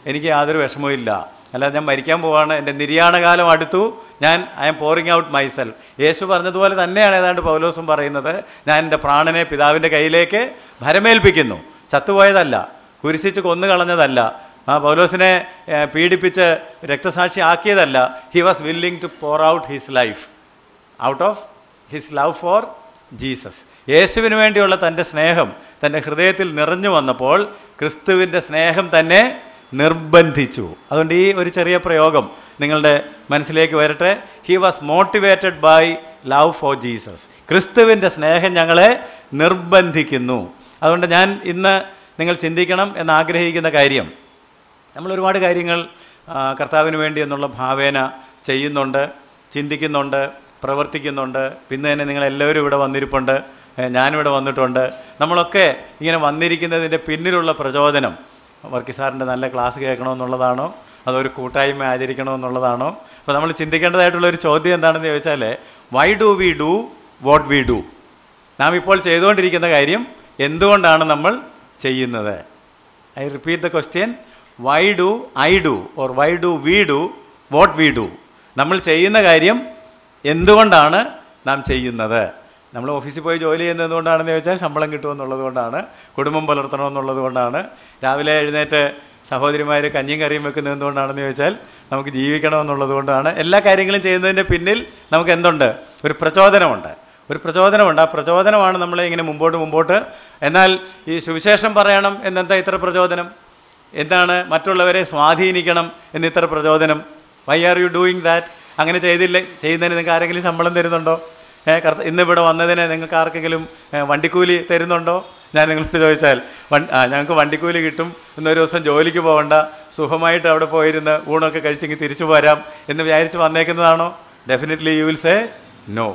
എനിക്ക് യാതൊരു വിഷമവും ഇല്ല അല്ലാതെ ഞാൻ മരിക്കാൻ പോവാണ് എൻ്റെ നിര്യാണകാലം അടുത്തു ഞാൻ I am pouring out myself യേശു പറഞ്ഞതുപോലെ തന്നെയാണ് ഏതാണ്ട് പൗലോസും പറയുന്നത് ഞാൻ എൻ്റെ പ്രാണനെ പിതാവിൻ്റെ കയ്യിലേക്ക് ഭരമേൽപ്പിക്കുന്നു ചത്തുപോയതല്ല കുരിശിച്ച് കൊന്നു കളഞ്ഞതല്ല ആ പൗലോസിനെ ഏ, പീഡിപ്പിച്ച് രക്തസാക്ഷി ആക്കിയതല്ല he was willing to pour out his life out of his love for Jesus യേശുവിന് വേണ്ടിയുള്ള തൻ്റെ സ്നേഹം തൻ്റെ ഹൃദയത്തിൽ നിറഞ്ഞു വന്നപ്പോൾ ക്രിസ്തുവിൻ്റെ സ്നേഹം തന്നെ നിർബന്ധിച്ചു അതുകൊണ്ട് ഈ ഒരു ചെറിയ പ്രയോഗം നിങ്ങളുടെ മനസ്സിലേക്ക് വരട്ടെ he was motivated by love for Jesus ക്രിസ്തുവിൻ്റെ സ്നേഹം ഞങ്ങളെ നിർബന്ധിക്കുന്നു അതുകൊണ്ട് ഞാൻ ഇന്ന് നിങ്ങൾ ചിന്തിക്കണം എന്ന് ആഗ്രഹിക്കുന്ന കാര്യം നമ്മൾ ഒരുപാട് കാര്യങ്ങൾ ആ, കർത്താവിന് വേണ്ടി എന്നുള്ള ഭാവേന ചെയ്യുന്നുണ്ട് ചിന്തിക്കുന്നുണ്ട് പ്രവർത്തിക്കുന്നുണ്ട് പിന്നെ തന്നെ നിങ്ങളെല്ലാവരും ഇവിടെ വന്നിരിപ്പുണ്ട് ഏ, ഞാനിവിടെ വന്നിട്ടുണ്ട് നമ്മളൊക്കെ ഇങ്ങനെ വന്നിരിക്കുന്നതിൻ്റെ പിന്നിലുള്ള പ്രചോദനം വർക്കി സാറിൻ്റെ നല്ല ക്ലാസ് കേൾക്കണമെന്നുള്ളതാണോ അതോ ഒരു കൂട്ടായ്മ ആചരിക്കണമെന്നുള്ളതാണോ അപ്പോൾ നമ്മൾ ചിന്തിക്കേണ്ടതായിട്ടുള്ള ഒരു ചോദ്യം എന്താണെന്ന് ചോദിച്ചാൽ why do we do what we do നാം ഇപ്പോൾ ചെയ്തുകൊണ്ടിരിക്കുന്ന കാര്യം എന്തുകൊണ്ടാണ് നമ്മൾ ചെയ്യുന്നത് I repeat the question why do I do or why do we do what we do നമ്മൾ ചെയ്യുന്ന കാര്യം എന്തുകൊണ്ടാണ് നാം ചെയ്യുന്നത് നമ്മൾ ഓഫീസിൽ പോയി ജോലി ചെയ്യുന്നത് എന്തുകൊണ്ടാണെന്ന് ചോദിച്ചാൽ ശമ്പളം കിട്ടുമെന്നുള്ളത് കൊണ്ടാണ് കുടുംബം പുലർത്തണമെന്നുള്ളത് കൊണ്ടാണ് രാവിലെ എഴുന്നേറ്റ് സഹോദരിമാർ കഞ്ഞിയും കറിയും വെക്കുന്നത് എന്തുകൊണ്ടാണെന്ന് ചോദിച്ചാൽ നമുക്ക് ജീവിക്കണമെന്നുള്ളത് കൊണ്ടാണ് എല്ലാ കാര്യങ്ങളും ചെയ്യുന്നതിൻ്റെ പിന്നിൽ നമുക്ക് എന്തുണ്ട് ഒരു പ്രചോദനമുണ്ട് ഒരു പ്രചോദനമുണ്ട് ആ പ്രചോദനമാണ് നമ്മളെ ഇങ്ങനെ മുമ്പോട്ട് മുമ്പോട്ട് എന്നാൽ ഈ സുവിശേഷം പറയണം എന്നെന്താ ഇത്ര പ്രചോദനം എന്താണ് മറ്റുള്ളവരെ സ്വാധീനിക്കണം എന്ന് ഇത്ര പ്രചോദനം why are you doing that അങ്ങനെ ചെയ്തില്ലേ ചെയ്യുന്നതിന് നിങ്ങൾക്ക് ആരെങ്കിലും ശമ്പളം തരുന്നുണ്ടോ ഏ, കർത്ത ഇന്ന് ഇവിടെ വന്നതിന് നിങ്ങൾക്ക് ആർക്കെങ്കിലും ഏ, വണ്ടിക്കൂലി തരുന്നുണ്ടോ ഞാൻ നിങ്ങളോട് ചോദിച്ചാൽ വൺ ആ ഞങ്ങൾക്ക് വണ്ടിക്കൂലി കിട്ടും ഇന്നൊരു ദിവസം ജോലിക്ക് പോകണ്ട സുഖമായിട്ട് അവിടെ പോയിരുന്ന് ഊണൊക്കെ കഴിച്ചെങ്കിൽ തിരിച്ചു പോരാം എന്ന് വിചാരിച്ച് വന്നേക്കുന്നതാണോ definitely you will say no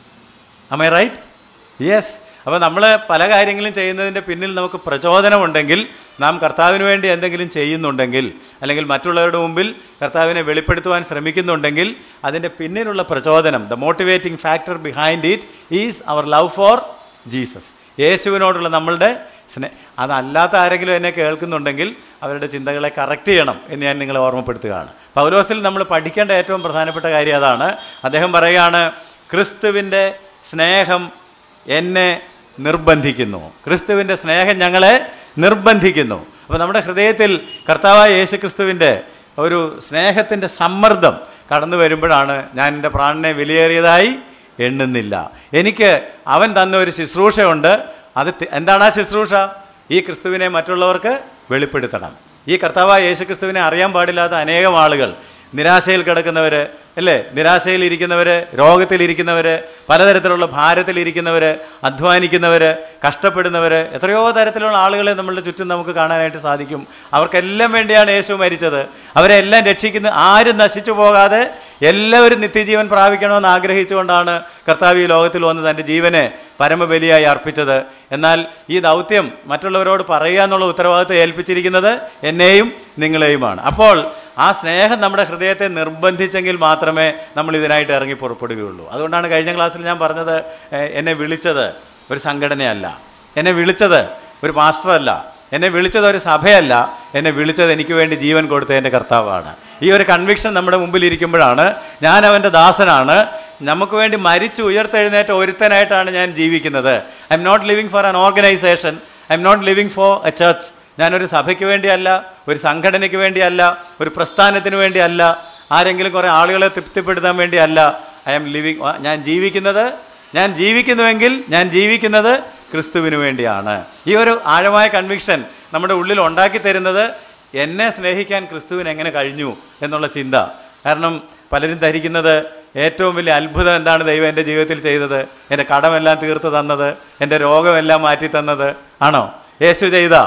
am I right yes അപ്പോൾ നമ്മൾ പല കാര്യങ്ങളും ചെയ്യുന്നതിൻ്റെ പിന്നിൽ നമുക്ക് പ്രചോദനമുണ്ടെങ്കിൽ നാം കർത്താവിന് വേണ്ടി എന്തെങ്കിലും ചെയ്യുന്നുണ്ടെങ്കിൽ അല്ലെങ്കിൽ മറ്റുള്ളവരുടെ മുമ്പിൽ കർത്താവിനെ വെളിപ്പെടുത്തുവാൻ ശ്രമിക്കുന്നുണ്ടെങ്കിൽ അതിൻ്റെ പിന്നിലുള്ള പ്രചോദനം the motivating factor behind it is our love for Jesus യേശുവിനോടുള്ള നമ്മളുടെ സ്നേ അതല്ലാത്ത ആരെങ്കിലും എന്നെ കേൾക്കുന്നുണ്ടെങ്കിൽ അവരുടെ ചിന്തകളെ കറക്റ്റ് ചെയ്യണം എന്ന് ഞാൻ നിങ്ങളെ ഓർമ്മപ്പെടുത്തുകയാണ് പൗലോസിൽ നമ്മൾ പഠിക്കേണ്ട ഏറ്റവും പ്രധാനപ്പെട്ട കാര്യം അതാണ് അദ്ദേഹം പറയുകയാണ് ക്രിസ്തുവിൻ്റെ സ്നേഹം എന്നെ നിർബന്ധിക്കുന്നു ക്രിസ്തുവിൻ്റെ സ്നേഹം ഞങ്ങളെ നിർബന്ധിക്കുന്നു അപ്പോൾ നമ്മുടെ ഹൃദയത്തിൽ കർത്താവായ യേശു ക്രിസ്തുവിൻ്റെ ഒരു സ്നേഹത്തിൻ്റെ സമ്മർദ്ദം കടന്നു വരുമ്പോഴാണ് ഞാൻ എൻ്റെ പ്രാണനെ വിലയേറിയതായി എണ്ണുന്നില്ല എനിക്ക് അവൻ തന്ന ഒരു ശുശ്രൂഷയുണ്ട് അത് തി- എന്താണ് ആ ശുശ്രൂഷ ഈ ക്രിസ്തുവിനെ മറ്റുള്ളവർക്ക് വെളിപ്പെടുത്തണം ഈ കർത്താവായ യേശു ക്രിസ്തുവിനെ അറിയാൻ പാടില്ലാത്ത അനേകം ആളുകൾ നിരാശയിൽ കിടക്കുന്നവർ അല്ലേ നിരാശയിലിരിക്കുന്നവർ രോഗത്തിലിരിക്കുന്നവർ പലതരത്തിലുള്ള ഭാരത്തിലിരിക്കുന്നവർ അധ്വാനിക്കുന്നവർ കഷ്ടപ്പെടുന്നവർ എത്രയോ തരത്തിലുള്ള ആളുകളെ നമ്മളുടെ ചുറ്റും നമുക്ക് കാണാനായിട്ട് സാധിക്കും അവർക്കെല്ലാം വേണ്ടിയാണ് യേശു മരിച്ചത് അവരെ എല്ലാം രക്ഷിക്കുന്ന ആരും നശിച്ചു പോകാതെ എല്ലാവരും നിത്യജീവൻ പ്രാപിക്കണമെന്ന് ആഗ്രഹിച്ചുകൊണ്ടാണ് കർത്താവ് ഈ ലോകത്തിൽ വന്ന് തൻ്റെ ജീവനെ പരമബലിയായി അർപ്പിച്ചത് എന്നാൽ ഈ ദൗത്യം മറ്റുള്ളവരോട് പറയുക എന്നുള്ള ഉത്തരവാദിത്വം ഏൽപ്പിച്ചിരിക്കുന്നത് എന്നെയും നിങ്ങളെയുമാണ് അപ്പോൾ ആ സ്നേഹം നമ്മുടെ ഹൃദയത്തെ നിർബന്ധിച്ചെങ്കിൽ മാത്രമേ നമ്മൾ ഇതിനായിട്ട് ഇറങ്ങി പുറപ്പെടുകയുള്ളൂ അതുകൊണ്ടാണ് കഴിഞ്ഞ ക്ലാസ്സിൽ ഞാൻ പറഞ്ഞത് ഏഹ്, എന്നെ വിളിച്ചത് ഒരു സംഘടനയല്ല എന്നെ വിളിച്ചത് ഒരു മാസ്റ്ററല്ല എന്നെ വിളിച്ചത് ഒരു സഭയല്ല എന്നെ വിളിച്ചത് എനിക്ക് വേണ്ടി ജീവൻ കൊടുത്ത എൻ്റെ കർത്താവാണ് ഈ ഒരു കൺവിക്ഷൻ നമ്മുടെ മുമ്പിൽ ഇരിക്കുമ്പോഴാണ് ഞാൻ അവൻ്റെ ദാസനാണ് നമുക്ക് വേണ്ടി മരിച്ചു ഉയർത്തെഴുന്നേറ്റ ഒരുത്തനായിട്ടാണ് ഞാൻ ജീവിക്കുന്നത് I am not living for an organisation I am not living for a church ഞാനൊരു സഭയ്ക്ക് വേണ്ടിയല്ല ഒരു സംഘടനയ്ക്ക് വേണ്ടിയല്ല ഒരു പ്രസ്ഥാനത്തിന് വേണ്ടിയല്ല ആരെങ്കിലും കുറേ ആളുകളെ തൃപ്തിപ്പെടുത്താൻ വേണ്ടിയല്ല ഐ എം ലിവിങ് ഞാൻ ജീവിക്കുന്നത് ഞാൻ ജീവിക്കുന്നുവെങ്കിൽ ഞാൻ ജീവിക്കുന്നത് ക്രിസ്തുവിന് വേണ്ടിയാണ് ഈ ഒരു ആഴമായ കൺവിക്ഷൻ നമ്മുടെ ഉള്ളിൽ ഉണ്ടാക്കി തരുന്നത് എന്നെ സ്നേഹിക്കാൻ ക്രിസ്തുവിന് എങ്ങനെ കഴിഞ്ഞു എന്നുള്ള ചിന്ത കാരണം പലരും ധരിക്കുന്നത് ഏറ്റവും വലിയ അത്ഭുതം എന്താണ് ദൈവം എൻ്റെ ജീവിതത്തിൽ ചെയ്തത് എൻ്റെ കടമെല്ലാം തീർത്ത് തന്നത് എൻ്റെ രോഗമെല്ലാം മാറ്റി തന്നത് ആണോ യേശു ചെയ്ത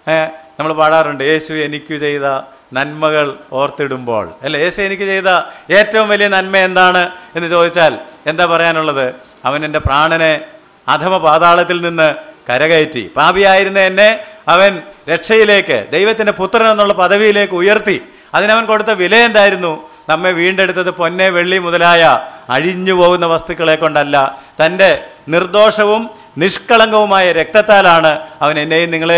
നമ്മൾ പാടാറുണ്ട് യേശു എനിക്ക് ചെയ്ത നന്മകൾ ഓർത്തിടുമ്പോൾ അല്ലേ യേശു എനിക്ക് ചെയ്ത ഏറ്റവും വലിയ നന്മ എന്താണ് എന്ന് ചോദിച്ചാൽ എന്താ പറയാനുള്ളത് അവൻ എൻ്റെ പ്രാണനെ അധമ പാതാളത്തിൽ നിന്ന് കരകയറ്റി പാപിയായിരുന്ന എന്നെ അവൻ രക്ഷയിലേക്ക് ദൈവത്തിൻ്റെ പുത്രൻ എന്നുള്ള പദവിയിലേക്ക് ഉയർത്തി അതിനവൻ കൊടുത്ത വില എന്തായിരുന്നു നമ്മെ വീണ്ടെടുത്തത് പൊന്നെ വെള്ളി മുതലായ അഴിഞ്ഞു പോകുന്ന വസ്തുക്കളെ കൊണ്ടല്ല തൻ്റെ നിർദോഷവും നിഷ്കളങ്കവുമായ രക്തത്താലാണ് അവൻ എന്നെയും നിങ്ങളെയും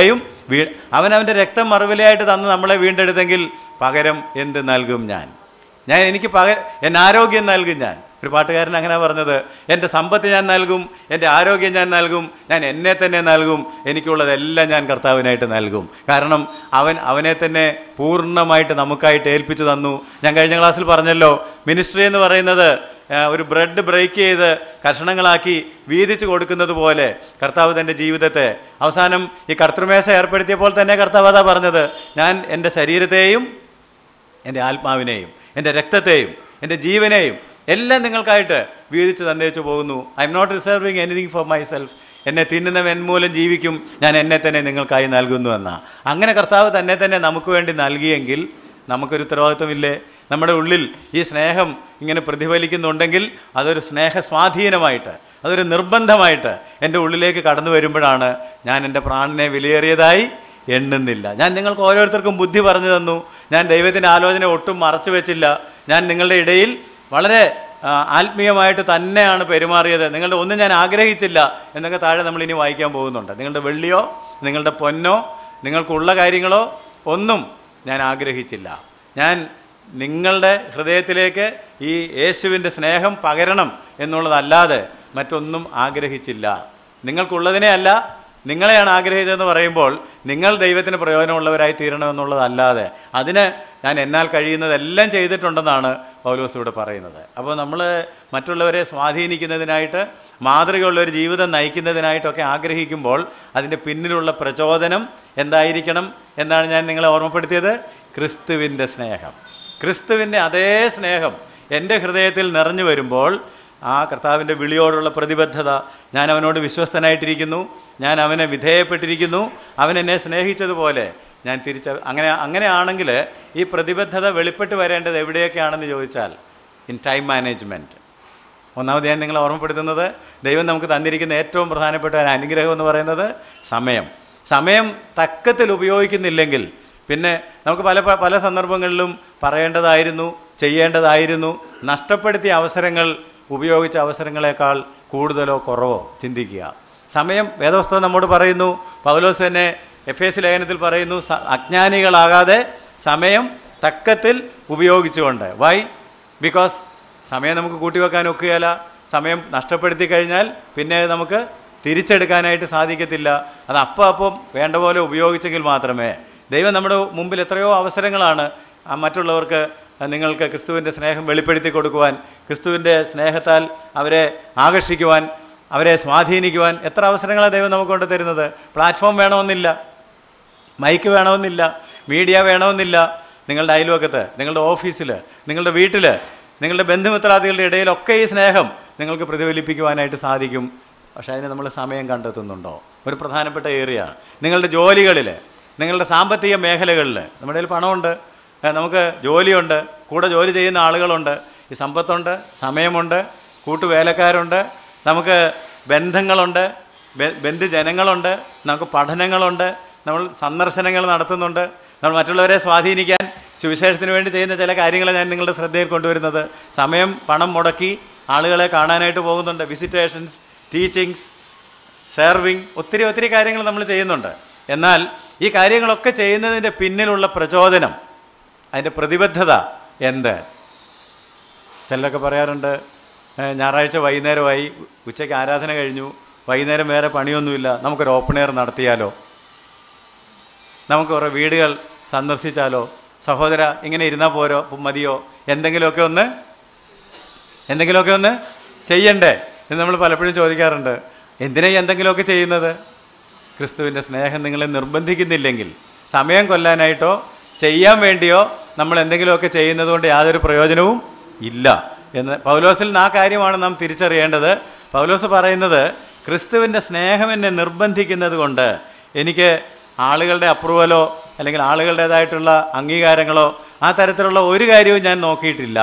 വീ അവൻ അവൻ്റെ രക്തം മറുവിലയായിട്ട് തന്ന് നമ്മളെ വീണ്ടെടുത്തെങ്കിൽ പകരം എന്ത് നൽകും ഞാൻ ഞാൻ എനിക്ക് പകരം എൻ്റെ ആരോഗ്യം നൽകും ഞാൻ ഒരു പാട്ടുകാരൻ അങ്ങനെ പറഞ്ഞത് എൻ്റെ സമ്പത്ത് ഞാൻ നൽകും എൻ്റെ ആരോഗ്യം ഞാൻ നൽകും ഞാൻ എന്നെ തന്നെ നൽകും എനിക്കുള്ളതെല്ലാം ഞാൻ കർത്താവിനായിട്ട് നൽകും കാരണം അവൻ അവനെ തന്നെ പൂർണ്ണമായിട്ട് നമുക്കായിട്ട് ഏൽപ്പിച്ചു തന്നു ഞാൻ കഴിഞ്ഞ ക്ലാസ്സിൽ പറഞ്ഞല്ലോ മിനിസ്ട്രി എന്ന് പറയുന്നത് ആ, ഒരു ബ്രെഡ് ബ്രേക്ക് ചെയ്ത് കഷണങ്ങളാക്കി വീതിച്ചു കൊടുക്കുന്നത് പോലെ കർത്താവ് തൻ്റെ ജീവിതത്തെ അവസാനം ഈ കർത്തൃമേശ ഏർപ്പെടുത്തിയപ്പോൾ തന്നെ കർത്താവ് അതാ പറഞ്ഞത് ഞാൻ എൻ്റെ ശരീരത്തെയും എൻ്റെ ആത്മാവിനെയും എൻ്റെ രക്തത്തെയും എൻ്റെ ജീവനെയും എല്ലാം നിങ്ങൾക്കായിട്ട് വീതിച്ച് തന്നേച്ചു പോകുന്നു I am not reserving anything for myself എന്നെ തിന്നുന്നവൻ മൂലം ജീവിക്കും ഞാൻ എന്നെ തന്നെ നിങ്ങൾക്കായി നൽകുന്നു എന്നാ അങ്ങനെ കർത്താവ് തന്നെ തന്നെ നമുക്ക് വേണ്ടി നൽകിയെങ്കിൽ നമുക്കൊരു ഉത്തരവാദിത്വമില്ലേ നമ്മുടെ ഉള്ളിൽ ഈ സ്നേഹം ഇങ്ങനെ പ്രതിഫലിക്കുന്നുണ്ടെങ്കിൽ അതൊരു സ്നേഹ സ്വാധീനമായിട്ട് അതൊരു നിർബന്ധമായിട്ട് എൻ്റെ ഉള്ളിലേക്ക് കടന്നു വരുമ്പോഴാണ് ഞാൻ എൻ്റെ പ്രാണനെ വിലയേറിയതായി എണ്ണുന്നില്ല ഞാൻ നിങ്ങൾക്ക് ഓരോരുത്തർക്കും ബുദ്ധി പറഞ്ഞു തന്നു ഞാൻ ദൈവത്തിൻ്റെ ആലോചന ഒട്ടും മറച്ചു വെച്ചില്ല ഞാൻ നിങ്ങളുടെ ഇടയിൽ വളരെ ആ, ആത്മീയമായിട്ട് തന്നെയാണ് പെരുമാറിയത് നിങ്ങളുടെ ഒന്നും ഞാൻ ആഗ്രഹിച്ചില്ല എന്നൊക്കെ താഴെ നമ്മൾ ഇനി വായിക്കാൻ പോകുന്നുണ്ട് നിങ്ങളുടെ വെള്ളിയോ നിങ്ങളുടെ പൊന്നോ നിങ്ങൾക്കുള്ള കാര്യങ്ങളോ ഒന്നും ഞാൻ ആഗ്രഹിച്ചില്ല ഞാൻ നിങ്ങളുടെ ഹൃദയത്തിലേക്ക് ഈ യേശുവിൻ്റെ സ്നേഹം പകരണം എന്നുള്ളതല്ലാതെ മറ്റൊന്നും ആഗ്രഹിച്ചില്ല നിങ്ങൾക്കുള്ളതിനെ അല്ല നിങ്ങളെയാണ് ആഗ്രഹിച്ചതെന്ന് പറയുമ്പോൾ നിങ്ങൾ ദൈവത്തിന് പ്രയോജനമുള്ളവരായി തീരണമെന്നുള്ളതല്ലാതെ അതിന് ഞാൻ എന്നാൽ കഴിയുന്നതെല്ലാം ചെയ്തിട്ടുണ്ടെന്നാണ് പൗലോസ് ഇവിടെ പറയുന്നത് അപ്പോൾ നമ്മൾ മറ്റുള്ളവരെ സ്വാധീനിക്കുന്നതിനായിട്ട് മാതൃകയുള്ള ഒരു ജീവിതം നയിക്കുന്നതിനായിട്ടൊക്കെ ആഗ്രഹിക്കുമ്പോൾ അതിൻ്റെ പിന്നിലുള്ള പ്രചോദനം എന്തായിരിക്കണം എന്നാണ് ഞാൻ നിങ്ങളെ ഓർമ്മപ്പെടുത്തിയത് ക്രിസ്തുവിൻ്റെ സ്നേഹം ക്രിസ്തുവിൻ്റെ അതേ സ്നേഹം എൻ്റെ ഹൃദയത്തിൽ നിറഞ്ഞു വരുമ്പോൾ ആ കർത്താവിൻ്റെ വിളിയോടുള്ള പ്രതിബദ്ധത ഞാൻ അവനോട് വിശ്വസ്തനായിട്ടിരിക്കുന്നു ഞാൻ അവനെ വിധേയപ്പെട്ടിരിക്കുന്നു അവൻ എന്നെ സ്നേഹിച്ചതുപോലെ ഞാൻ തിരിച്ച അങ്ങനെ അങ്ങനെയാണെങ്കിൽ ഈ പ്രതിബദ്ധത വെളിപ്പെട്ട് വരേണ്ടത് എവിടെയൊക്കെയാണെന്ന് ചോദിച്ചാൽ ഇൻ ടൈം മാനേജ്മെൻറ്റ് ഒന്നാമത് ഞാൻ നിങ്ങളെ ഓർമ്മപ്പെടുത്തുന്നത് ദൈവം നമുക്ക് തന്നിരിക്കുന്ന ഏറ്റവും പ്രധാനപ്പെട്ട ഒരു അനുഗ്രഹം എന്ന് പറയുന്നത് സമയം സമയം തക്കത്തിൽ ഉപയോഗിക്കുന്നില്ലെങ്കിൽ പിന്നെ നമുക്ക് പല പ- പല സന്ദർഭങ്ങളിലും പറയേണ്ടതായിരുന്നു ചെയ്യേണ്ടതായിരുന്നു നഷ്ടപ്പെടുത്തിയ അവസരങ്ങൾ ഉപയോഗിച്ച അവസരങ്ങളെക്കാൾ കൂടുതലോ കുറവോ ചിന്തിക്കുക സമയം വേദവസ്തം നമ്മോട് പറയുന്നു പൗലോസ് തന്നെ എഫ് എസ് ലേഖനത്തിൽ പറയുന്നു സ- അജ്ഞാനികളാകാതെ സമയം തക്കത്തിൽ ഉപയോഗിച്ചുകൊണ്ട് വൈ ബിക്കോസ് സമയം നമുക്ക് കൂട്ടിവെക്കാൻ ഒക്കുകയില്ല സമയം നഷ്ടപ്പെടുത്തി കഴിഞ്ഞാൽ പിന്നെ അത് നമുക്ക് തിരിച്ചെടുക്കാനായിട്ട് സാധിക്കത്തില്ല അത് അപ്പം അപ്പം വേണ്ട പോലെ ഉപയോഗിച്ചെങ്കിൽ മാത്രമേ ദൈവം നമ്മുടെ മുമ്പിൽ എത്രയോ അവസരങ്ങളാണ് ആ മറ്റുള്ളവർക്ക് നിങ്ങൾക്ക് ക്രിസ്തുവിൻ്റെ സ്നേഹം വെളിപ്പെടുത്തി കൊടുക്കുവാൻ ക്രിസ്തുവിൻ്റെ സ്നേഹത്താൽ അവരെ ആകർഷിക്കുവാൻ അവരെ സ്വാധീനിക്കുവാൻ എത്ര അവസരങ്ങളാണ് ദൈവം നമുക്ക് കൊണ്ട് തരുന്നത് പ്ലാറ്റ്ഫോം വേണമെന്നില്ല മൈക്ക് വേണമെന്നില്ല മീഡിയ വേണമെന്നില്ല നിങ്ങളുടെ അയൽവക്കത്ത് നിങ്ങളുടെ ഓഫീസിൽ നിങ്ങളുടെ വീട്ടിൽ നിങ്ങളുടെ ബന്ധുമിത്രാദികളുടെ ഇടയിലൊക്കെ ഈ സ്നേഹം നിങ്ങൾക്ക് പ്രതിഫലിപ്പിക്കുവാനായിട്ട് സാധിക്കും പക്ഷേ അതിന് നമ്മൾ സമയം കണ്ടെത്തുന്നുണ്ടോ ഒരു പ്രധാനപ്പെട്ട ഏരിയ നിങ്ങളുടെ ജോലികളിൽ നിങ്ങളുടെ സാമ്പത്തിക മേഖലകളിൽ നമ്മുടെ കയ്യിൽ പണമുണ്ട് ഏ, നമുക്ക് ജോലിയുണ്ട് കൂടെ ജോലി ചെയ്യുന്ന ആളുകളുണ്ട് ഈ സമ്പത്തുണ്ട് സമയമുണ്ട് കൂട്ടുവേലക്കാരുണ്ട് നമുക്ക് ബന്ധങ്ങളുണ്ട് ബ- ബന്ധുജനങ്ങളുണ്ട് നമുക്ക് പഠനങ്ങളുണ്ട് നമ്മൾ സന്ദർശനങ്ങൾ നടത്തുന്നുണ്ട് നമ്മൾ മറ്റുള്ളവരെ സ്വാധീനിക്കാൻ സുവിശേഷത്തിന് വേണ്ടി ചെയ്യുന്ന ചില കാര്യങ്ങൾ ഞാൻ നിങ്ങളുടെ ശ്രദ്ധയിൽ കൊണ്ടുവരുന്നത് സമയം പണം മുടക്കി ആളുകളെ കാണാനായിട്ട് പോകുന്നുണ്ട് വിസിറ്റേഷൻസ് ടീച്ചിങ്സ് സെർവിങ് ഒത്തിരി ഒത്തിരി കാര്യങ്ങൾ നമ്മൾ ചെയ്യുന്നുണ്ട് എന്നാൽ ഈ കാര്യങ്ങളൊക്കെ ചെയ്യുന്നതിൻ്റെ പിന്നിലുള്ള പ്രചോദനം അതിൻ്റെ പ്രതിബദ്ധത എന്ത് ചിലരൊക്കെ പറയാറുണ്ട് "ഏ, ഞായറാഴ്ച വൈകുന്നേരമായി ഉച്ചയ്ക്ക് ആരാധന കഴിഞ്ഞു വൈകുന്നേരം വേറെ പണിയൊന്നുമില്ല നമുക്കൊരു ഓപ്പൺ എയർ നടത്തിയാലോ നമുക്ക് കുറേ വീടുകൾ സന്ദർശിച്ചാലോ സഹോദര ഇങ്ങനെ ഇരുന്നാൽ പോരോ മതിയോ എന്തെങ്കിലുമൊക്കെ ഒന്ന് എന്തെങ്കിലുമൊക്കെ ഒന്ന് ചെയ്യണ്ടേ എന്ന് നമ്മൾ പലപ്പോഴും ചോദിക്കാറുണ്ട് എന്തിനാ ഈ എന്തെങ്കിലുമൊക്കെ ചെയ്യുന്നത് ക്രിസ്തുവിൻ്റെ സ്നേഹം നിങ്ങളെ നിർബന്ധിക്കുന്നില്ലെങ്കിൽ സമയം കൊല്ലാനായിട്ടോ ചെയ്യാൻ വേണ്ടിയോ നമ്മൾ എന്തെങ്കിലുമൊക്കെ ചെയ്യുന്നത് കൊണ്ട് യാതൊരു പ്രയോജനവും ഇല്ല എന്ന് പൗലോസിൽ നിന്ന് ആ കാര്യമാണ് നാം തിരിച്ചറിയേണ്ടത് പൗലോസ് പറയുന്നത് ക്രിസ്തുവിൻ്റെ സ്നേഹം എന്നെ നിർബന്ധിക്കുന്നത് കൊണ്ട് എനിക്ക് ആളുകളുടെ അപ്രൂവലോ അല്ലെങ്കിൽ ആളുകളുടേതായിട്ടുള്ള അംഗീകാരങ്ങളോ ആ തരത്തിലുള്ള ഒരു കാര്യവും ഞാൻ നോക്കിയിട്ടില്ല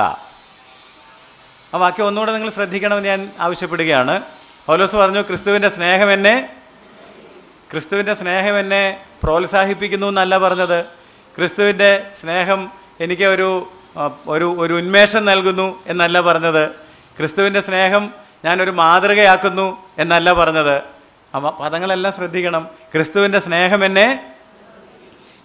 ആ വാക്യം ഒന്നുകൂടെ നിങ്ങൾ ശ്രദ്ധിക്കണമെന്ന് ഞാൻ ആവശ്യപ്പെടുകയാണ് പൗലോസ് പറഞ്ഞു ക്രിസ്തുവിൻ്റെ സ്നേഹം എന്നെ ക്രിസ്തുവിൻ്റെ സ്നേഹം എന്നെ പ്രോത്സാഹിപ്പിക്കുന്നു എന്നല്ല പറഞ്ഞത് ക്രിസ്തുവിൻ്റെ സ്നേഹം എനിക്ക് ഒരു ആ, ഒരു ഒരു ഉന്മേഷം നൽകുന്നു എന്നല്ല പറഞ്ഞത് ക്രിസ്തുവിൻ്റെ സ്നേഹം ഞാനൊരു മാതൃകയാക്കുന്നു എന്നല്ല പറഞ്ഞത് ആ പ- പദങ്ങളെല്ലാം ശ്രദ്ധിക്കണം ക്രിസ്തുവിൻ്റെ സ്നേഹം എന്നെ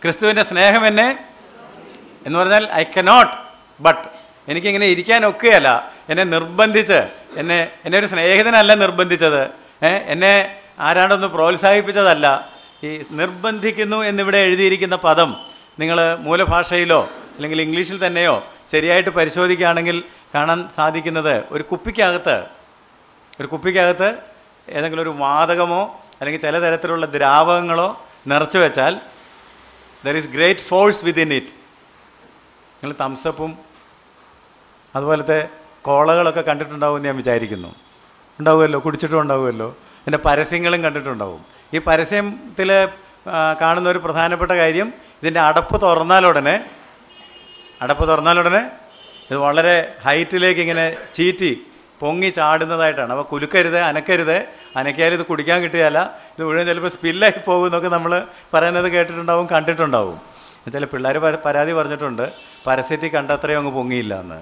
ക്രിസ്തുവിൻ്റെ സ്നേഹം എന്നെ എന്ന് പറഞ്ഞാൽ ഐ കനോട്ട് ബട്ട് എനിക്കിങ്ങനെ ഇരിക്കാൻ ഒക്കുകയല്ല എന്നെ നിർബന്ധിച്ച് എന്നെ എന്നെ ഒരു സ്നേഹിതനല്ല നിർബന്ധിച്ചത് ഏ, എന്നെ ആരാണ്ടൊന്ന് പ്രോത്സാഹിപ്പിച്ചതല്ല ഈ നിർബന്ധിക്കുന്നു എന്നിവിടെ എഴുതിയിരിക്കുന്ന പദം നിങ്ങൾ മൂലഭാഷയിലോ അല്ലെങ്കിൽ ഇംഗ്ലീഷിൽ തന്നെയോ ശരിയായിട്ട് പരിശോധിക്കുകയാണെങ്കിൽ കാണാൻ സാധിക്കുന്നത് ഒരു കുപ്പിക്കകത്ത് ഒരു കുപ്പിക്കകത്ത് ഏതെങ്കിലും ഒരു വാതകമോ അല്ലെങ്കിൽ ചില തരത്തിലുള്ള ദ്രാവകങ്ങളോ നിറച്ചു വെച്ചാൽ there is great force within it നിങ്ങൾ തംസപ്പും അതുപോലത്തെ കോളകളൊക്കെ കണ്ടിട്ടുണ്ടാവുമെന്ന് ഞാൻ വിചാരിക്കുന്നു ഉണ്ടാവുമല്ലോ കുടിച്ചിട്ടും ഉണ്ടാവുമല്ലോ ഇതിൻ്റെ പരസ്യങ്ങളും കണ്ടിട്ടുണ്ടാവും ഈ പരസ്യത്തിൽ കാണുന്ന ഒരു പ്രധാനപ്പെട്ട കാര്യം ഇതിൻ്റെ അടപ്പ് തുറന്നാലുടനെ അടപ്പ് തുറന്നാലുടനെ ഇത് വളരെ ഹൈറ്റിലേക്ക് ഇങ്ങനെ ചീറ്റി പൊങ്ങി ചാടുന്നതായിട്ടാണ് അപ്പോൾ കുലുക്കരുത് അനക്കരുത് അനക്കിയാൽ ഇത് കുടിക്കാൻ കിട്ടിയാല ഇത് മുഴുവൻ ചിലപ്പോൾ സ്പില്ലായി പോകും എന്നൊക്കെ നമ്മൾ പറയുന്നത് കേട്ടിട്ടുണ്ടാവും കണ്ടിട്ടുണ്ടാവും ചില പിള്ളേർ പരാതി പറഞ്ഞിട്ടുണ്ട് പരസ്യത്തിൽ കണ്ടത്രയും അങ്ങ് പൊങ്ങിയില്ല എന്ന്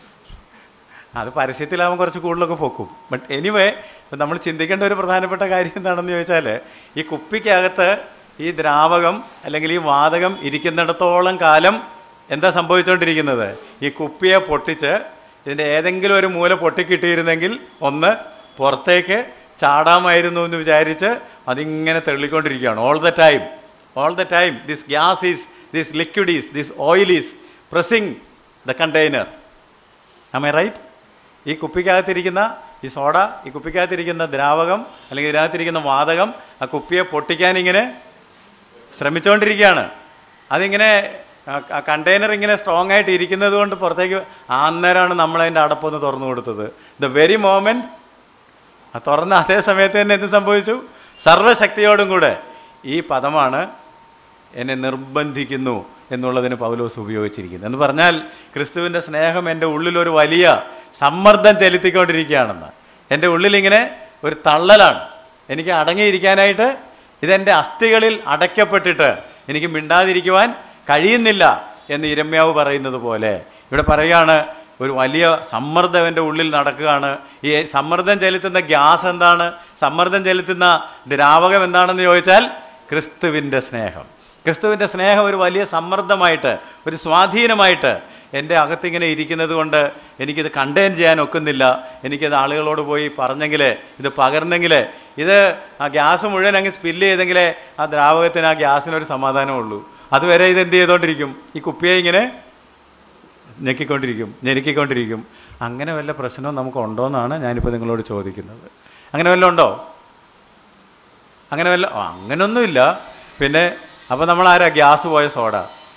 അത് പരസ്യത്തിലാവുമ്പോൾ കുറച്ച് കൂടുതലൊക്കെ പൊക്കും ബട്ട് എനിവേ നമ്മൾ ചിന്തിക്കേണ്ട ഒരു പ്രധാനപ്പെട്ട കാര്യം എന്താണെന്ന് ചോദിച്ചാൽ ഈ കുപ്പിക്കകത്ത് ഈ ദ്രാവകം അല്ലെങ്കിൽ ഈ വാതകം ഇരിക്കുന്നിടത്തോളം കാലം എന്താ സംഭവിച്ചുകൊണ്ടിരിക്കുന്നത് ഈ കുപ്പിയെ പൊട്ടിച്ച് ഇതിൻ്റെ ഏതെങ്കിലും ഒരു മൂല പൊട്ടിക്കിട്ടിയിരുന്നെങ്കിൽ ഒന്ന് പുറത്തേക്ക് ചാടാമായിരുന്നു എന്ന് വിചാരിച്ച് അതിങ്ങനെ തെള്ളിക്കൊണ്ടിരിക്കുകയാണ് all the time all the time this gas is this liquid is this oil is pressing the container am I right ഈ കുപ്പിക്കകത്തിരിക്കുന്ന ഈ സോഡ ഈ കുപ്പിക്കകത്തിരിക്കുന്ന ദ്രാവകം അല്ലെങ്കിൽ ഇതിനകത്തിരിക്കുന്ന വാതകം ആ കുപ്പിയെ പൊട്ടിക്കാനിങ്ങനെ ശ്രമിച്ചുകൊണ്ടിരിക്കുകയാണ് അതിങ്ങനെ ആ- ആ കണ്ടെയ്നർ ഇങ്ങനെ സ്ട്രോങ് ആയിട്ട് ഇരിക്കുന്നത് കൊണ്ട് പുറത്തേക്ക് ആ അന്നേരമാണ് നമ്മളതിൻ്റെ അടപ്പൊന്ന് തുറന്നു കൊടുത്തത് ദ വെരി മോമെൻറ്റ് ആ തുറന്ന അതേ സമയത്ത് തന്നെ എന്ത് സംഭവിച്ചു സർവശക്തിയോടും കൂടെ ഈ പദമാണ് എന്നെ നിർബന്ധിക്കുന്നു എന്നുള്ളതിന് പൗലോസ് ഉപയോഗിച്ചിരിക്കുന്നത് എന്ന് പറഞ്ഞാൽ ക്രിസ്തുവിൻ്റെ സ്നേഹം എൻ്റെ ഉള്ളിലൊരു വലിയ സമ്മർദ്ദം ചെലുത്തിക്കൊണ്ടിരിക്കുകയാണെന്ന് എൻ്റെ ഉള്ളിലിങ്ങനെ ഒരു തള്ളലാണ് എനിക്ക് അടങ്ങിയിരിക്കാനായിട്ട് ഇതെൻ്റെ അസ്ഥികളിൽ അടയ്ക്കപ്പെട്ടിട്ട് എനിക്ക് മിണ്ടാതിരിക്കുവാൻ കഴിയുന്നില്ല എന്ന് ഇരമ്യാവ് പറയുന്നത് പോലെ ഇവിടെ പറയുകയാണ് ഒരു വലിയ സമ്മർദ്ദം എൻ്റെ ഉള്ളിൽ നടക്കുകയാണ് ഈ സമ്മർദ്ദം ചെലുത്തുന്ന ഗ്യാസ് എന്താണ് സമ്മർദ്ദം ചെലുത്തുന്ന ദ്രാവകം എന്താണെന്ന് ചോദിച്ചാൽ ക്രിസ്തുവിൻ്റെ സ്നേഹം ക്രിസ്തുവിൻ്റെ സ്നേഹം ഒരു വലിയ സമ്മർദ്ദമായിട്ട് ഒരു സ്വാധീനമായിട്ട് എൻ്റെ അകത്തിങ്ങനെ ഇരിക്കുന്നത് കൊണ്ട് എനിക്കിത് കണ്ടെയ്ൻ ചെയ്യാൻ ഒക്കുന്നില്ല എനിക്കിത് ആളുകളോട് പോയി പറഞ്ഞെങ്കിൽ ഇത് പകർന്നെങ്കിൽ ഇത് ആ ഗ്യാസ് മുഴുവൻ അങ്ങ് സ്പില്ല് ചെയ്തെങ്കിലേ ആ ദ്രാവകത്തിന് ആ ഗ്യാസിനൊരു സമാധാനമുള്ളൂ അതുവരെ ഇത് എന്ത് ചെയ്തുകൊണ്ടിരിക്കും ഈ കുപ്പിയെ ഇങ്ങനെ ഞെക്കിക്കൊണ്ടിരിക്കും ഞെരുക്കിക്കൊണ്ടിരിക്കും അങ്ങനെ വല്ല പ്രശ്നവും നമുക്ക് ഉണ്ടോയെന്നാണ് ഞാനിപ്പോൾ നിങ്ങളോട് ചോദിക്കുന്നത് അങ്ങനെ വല്ലതും ഉണ്ടോ അങ്ങനെ വല്ല ആ, അങ്ങനൊന്നുമില്ല പിന്നെ അപ്പോൾ നമ്മൾ ആരാ ഗ്യാസ് പോയ സോഡ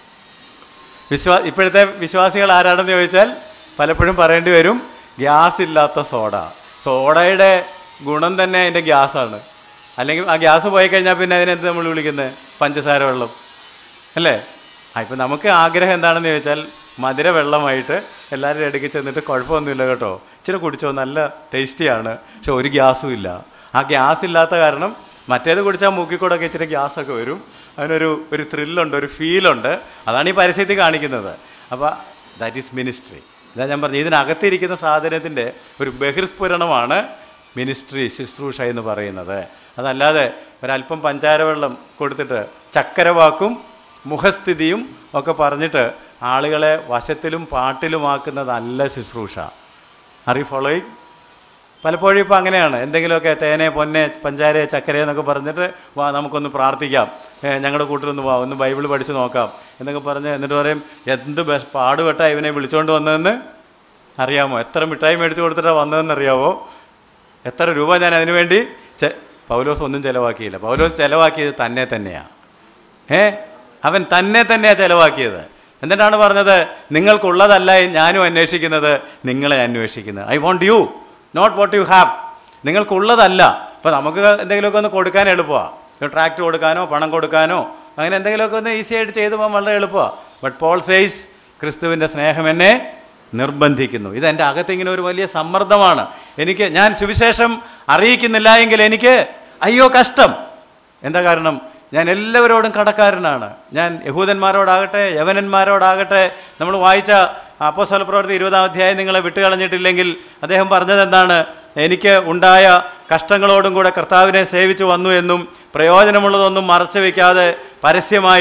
വിശ്വാ ഇപ്പോഴത്തെ വിശ്വാസികൾ ആരാണെന്ന് ചോദിച്ചാൽ പലപ്പോഴും പറയേണ്ടി വരും ഗ്യാസ് ഇല്ലാത്ത സോഡ സോഡയുടെ ഗുണം തന്നെ അതിൻ്റെ ഗ്യാസാണ് അല്ലെങ്കിൽ ആ ഗ്യാസ് പോയി കഴിഞ്ഞാൽ പിന്നെ അതിനെന്ത് നമ്മൾ വിളിക്കുന്നത് പഞ്ചസാര വെള്ളം അല്ലേ ആ ഇപ്പം നമുക്ക് ആഗ്രഹം എന്താണെന്ന് ചോദിച്ചാൽ മധുര വെള്ളമായിട്ട് എല്ലാവരുടെ ഇടയ്ക്ക് ചെന്നിട്ട് കുഴപ്പമൊന്നുമില്ല കേട്ടോ ഇച്ചിരി കുടിച്ചോ നല്ല ടേസ്റ്റിയാണ് പക്ഷെ ഒരു ഗ്യാസും ഇല്ല ആ ഗ്യാസ് ഇല്ലാത്ത കാരണം മറ്റേത് കുടിച്ചാൽ മൂക്കിക്കൂടൊക്കെ ഇച്ചിരി ഗ്യാസൊക്കെ വരും അതിനൊരു ഒരു ത്രില്ലുണ്ട് ഒരു ഫീലുണ്ട് അതാണ് ഈ പരസ്യത്തിൽ കാണിക്കുന്നത് അപ്പോൾ ദാറ്റ് ഈസ് മിനിസ്ട്രി ഇതാ ഞാൻ പറഞ്ഞു ഇതിനകത്തിരിക്കുന്ന സാധനത്തിൻ്റെ ഒരു ബഹിർസ്ഫുരണമാണ് മിനിസ്ട്രി ശുശ്രൂഷ എന്ന് പറയുന്നത് അതല്ലാതെ ഒരല്പം പഞ്ചാര വെള്ളം കൊടുത്തിട്ട് ചക്കരവാക്കും മുഖസ്ഥിതിയും ഒക്കെ പറഞ്ഞിട്ട് ആളുകളെ വശത്തിലും പാട്ടിലുമാക്കുന്നതല്ല ശുശ്രൂഷ ആർ യു ഫോളോയിങ് പലപ്പോഴും ഇപ്പോൾ അങ്ങനെയാണ് എന്തെങ്കിലുമൊക്കെ തേനെ പൊന്നെ പഞ്ചാര ചക്കര എന്നൊക്കെ പറഞ്ഞിട്ട് വാ നമുക്കൊന്ന് പ്രാർത്ഥിക്കാം ഏ, ഞങ്ങളുടെ കൂട്ടിലൊന്ന് വാ ഒന്ന് ബൈബിൾ പഠിച്ച് നോക്കാം എന്നൊക്കെ പറഞ്ഞ് എന്നിട്ട് പറയും എന്ത് ബെസ് പാടുപെട്ട ഇവനെ വിളിച്ചുകൊണ്ട് വന്നതെന്ന് അറിയാമോ എത്ര മിഠായി മേടിച്ച് കൊടുത്തിട്ടാണ് വന്നതെന്ന് അറിയാമോ എത്ര രൂപ ഞാൻ അതിനു വേണ്ടി ചെ പൗലോസ് ഒന്നും ചിലവാക്കിയില്ല പൗലോസ് ചിലവാക്കിയത് തന്നെ തന്നെയാണ് ഏ അവൻ തന്നെ തന്നെയാണ് ചിലവാക്കിയത് എന്നിട്ടാണ് പറഞ്ഞത് നിങ്ങൾക്കുള്ളതല്ല ഞാനും അന്വേഷിക്കുന്നത് നിങ്ങളെ അന്വേഷിക്കുന്നത് I want you not what you have നിങ്ങൾക്കുള്ളതല്ല ഇപ്പം നമുക്ക് എന്തെങ്കിലുമൊക്കെ ഒന്ന് കൊടുക്കാൻ എളുപ്പമാണ് ട്രാക്ട് കൊടുക്കാനോ പണം കൊടുക്കാനോ അങ്ങനെ എന്തെങ്കിലുമൊക്കെ ഒന്ന് ഈസി ആയിട്ട് ചെയ്തു പോകാൻ വളരെ എളുപ്പമാണ് ബട്ട് പോൾ സെയ്സ് ക്രിസ്തുവിൻ്റെ സ്നേഹം എന്നെ നിർബന്ധിക്കുന്നു ഇത് എൻ്റെ അകത്തിങ്ങനെ ഒരു വലിയ സമ്മർദ്ദമാണ് എനിക്ക് ഞാൻ സുവിശേഷം അറിയിക്കുന്നില്ല എങ്കിൽ എനിക്ക് അയ്യോ കഷ്ടം എന്താ കാരണം ഞാൻ എല്ലാവരോടും കടക്കാരനാണ് ഞാൻ യഹൂദന്മാരോടാകട്ടെ യവനന്മാരോടാകട്ടെ നമ്മൾ വായിച്ച അപ്പോസ്തല പ്രവൃത്തി ഇരുപതാം അധ്യായം നിങ്ങളെ വിട്ടുകളഞ്ഞിട്ടില്ലെങ്കിൽ അദ്ദേഹം പറഞ്ഞത് എന്താണ് എനിക്ക് ഉണ്ടായ കഷ്ടങ്ങളോടും കൂടെ കർത്താവിനെ സേവിച്ചു വന്നു എന്നും പ്രയോജനമുള്ളതൊന്നും മറച്ചു വയ്ക്കാതെ പരസ്യമായും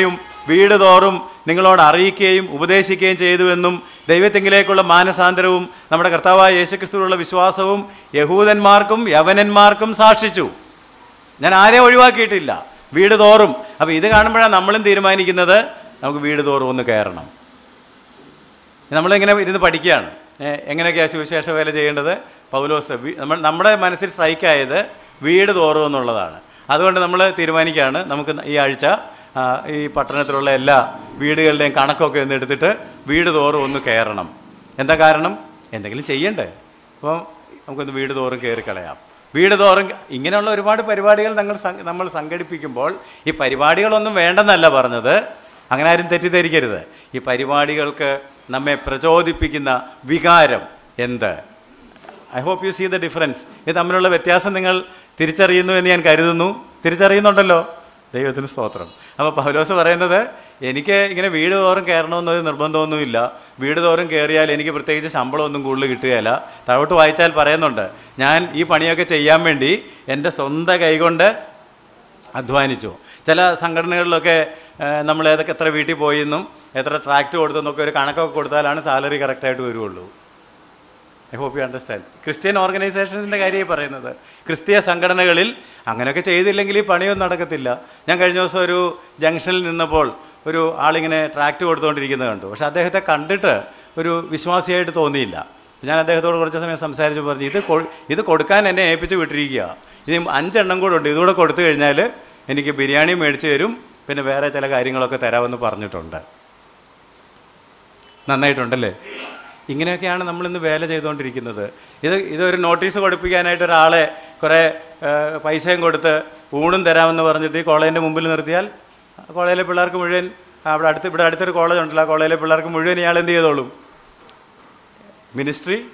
വീട് തോറും നിങ്ങളോട് അറിയിക്കുകയും ഉപദേശിക്കുകയും ചെയ്തുവെന്നും ദൈവത്തെങ്കിലേക്കുള്ള മാനസാന്തരവും നമ്മുടെ കർത്താവായ യേശുക്രിസ്തുവിലുള്ള വിശ്വാസവും യഹൂദന്മാർക്കും യവനന്മാർക്കും സാക്ഷിച്ചു ഞാൻ ആരെ ഒഴിവാക്കിയിട്ടില്ല വീട് തോറും അപ്പോൾ ഇത് കാണുമ്പോഴാണ് നമ്മളും തീരുമാനിക്കുന്നത് നമുക്ക് വീട് തോറും ഒന്ന് കയറണം നമ്മളിങ്ങനെ ഇരുന്ന് പഠിക്കുകയാണ് ഏ, എങ്ങനെയൊക്കെയാണ് സുവിശേഷ വേല ചെയ്യേണ്ടത് പൗലോസ് വി- നമ്മൾ നമ്മുടെ മനസ്സിൽ സ്ട്രൈക്കായത് വീട് തോറും എന്നുള്ളതാണ് അതുകൊണ്ട് നമ്മൾ തീരുമാനിക്കുകയാണ് നമുക്ക് ഈ ആഴ്ച ആ, ഈ പട്ടണത്തിലുള്ള എല്ലാ വീടുകളുടെയും കണക്കൊക്കെ ഒന്ന് എടുത്തിട്ട് വീട് തോറും ഒന്ന് കയറണം എന്താ കാരണം എന്തെങ്കിലും ചെയ്യണ്ടേ അപ്പം നമുക്കൊന്ന് വീട് തോറും കയറി കളയാം വീട് തോറും ഇങ്ങനെയുള്ള ഒരുപാട് പരിപാടികൾ ഞങ്ങൾ സം- നമ്മൾ സംഘടിപ്പിക്കുമ്പോൾ ഈ പരിപാടികളൊന്നും വേണ്ടെന്നല്ല പറഞ്ഞത് അങ്ങനെ ആരും തെറ്റിദ്ധരിക്കരുത് ഈ പരിപാടികൾക്ക് നമ്മെ പ്രചോദിപ്പിക്കുന്ന വികാരം എന്ത് I hope you see the difference ഇത് തമ്മിലുള്ള വ്യത്യാസം നിങ്ങൾ തിരിച്ചറിയുന്നു എന്ന് ഞാൻ കരുതുന്നു തിരിച്ചറിയുന്നുണ്ടല്ലോ ദൈവത്തിന് സ്തോത്രം അപ്പോൾ പൗലോസ് പറയുന്നത് എനിക്ക് ഇങ്ങനെ വീട് തോറും കയറണമെന്നൊരു നിർബന്ധമൊന്നുമില്ല വീട് തോറും കയറിയാൽ എനിക്ക് പ്രത്യേകിച്ച് ശമ്പളമൊന്നും കൂടുതൽ കിട്ടുകയില്ല താഴോട്ട് വായിച്ചാൽ പറയുന്നുണ്ട് ഞാൻ ഈ പണിയൊക്കെ ചെയ്യാൻ വേണ്ടി എൻ്റെ സ്വന്തം കൈകൊണ്ട് അധ്വാനിച്ചു ചില സംഘടനകളിലൊക്കെ ഏഹ്, നമ്മൾ ഏതൊക്കെ എത്ര വീട്ടിൽ പോയി എന്നും എത്ര ട്രാക്ട് കൊടുത്തെന്നൊക്കെ ഒരു കണക്കൊക്കെ കൊടുത്താലാണ് സാലറി കറക്റ്റായിട്ട് വരുള്ളൂ I hope you understand Christian ഓർഗനൈസേഷൻസിൻ്റെ കാര്യമായി പറയുന്നത് ക്രിസ്തീയ സംഘടനകളിൽ അങ്ങനെയൊക്കെ ചെയ്തില്ലെങ്കിൽ ഈ പണിയൊന്നും നടക്കത്തില്ല ഞാൻ കഴിഞ്ഞ ദിവസം ഒരു ജംഗ്ഷനിൽ നിന്നപ്പോൾ ഒരു ആളിങ്ങനെ ട്രാക്ട് കൊടുത്തുകൊണ്ടിരിക്കുന്നത് കണ്ടു പക്ഷെ അദ്ദേഹത്തെ കണ്ടിട്ട് ഒരു വിശ്വാസിയായിട്ട് തോന്നിയില്ല ഞാൻ അദ്ദേഹത്തോട് കുറച്ച് സമയം സംസാരിച്ച് പറഞ്ഞു ഇത് കൊ- ഇത് കൊടുക്കാൻ എന്നെ ഏൽപ്പിച്ച് വിട്ടിരിക്കുക ഇനി അഞ്ചെണ്ണം കൂടെ ഉണ്ട് ഇതുകൂടെ കൊടുത്തു കഴിഞ്ഞാൽ എനിക്ക് ബിരിയാണി മേടിച്ച് തരും പിന്നെ വേറെ ചില കാര്യങ്ങളൊക്കെ തരാമെന്ന് പറഞ്ഞിട്ടുണ്ട് നന്നായിട്ടുണ്ടല്ലേ ഇങ്ങനെയൊക്കെയാണ് നമ്മളിന്ന് വേല ചെയ്തുകൊണ്ടിരിക്കുന്നത് ഇത് ഇതൊരു നോട്ടീസ് കൊടുപ്പിക്കാനായിട്ട് ഒരാളെ കുറേ ഏഹ്, പൈസയും കൊടുത്ത് ഊണും തരാമെന്ന് പറഞ്ഞിട്ട് ഈ കോളേജിൻ്റെ മുമ്പിൽ നിർത്തിയാൽ ആ കോളേജിലെ പിള്ളേർക്ക് മുഴുവൻ അവിടെ അടുത്ത് ഇവിടെ അടുത്തൊരു കോളേജ് ഉണ്ടല്ലോ ആ കോളേജിലെ പിള്ളേർക്ക് മുഴുവൻ ഇയാൾ എന്ത് ചെയ്തോളും ministry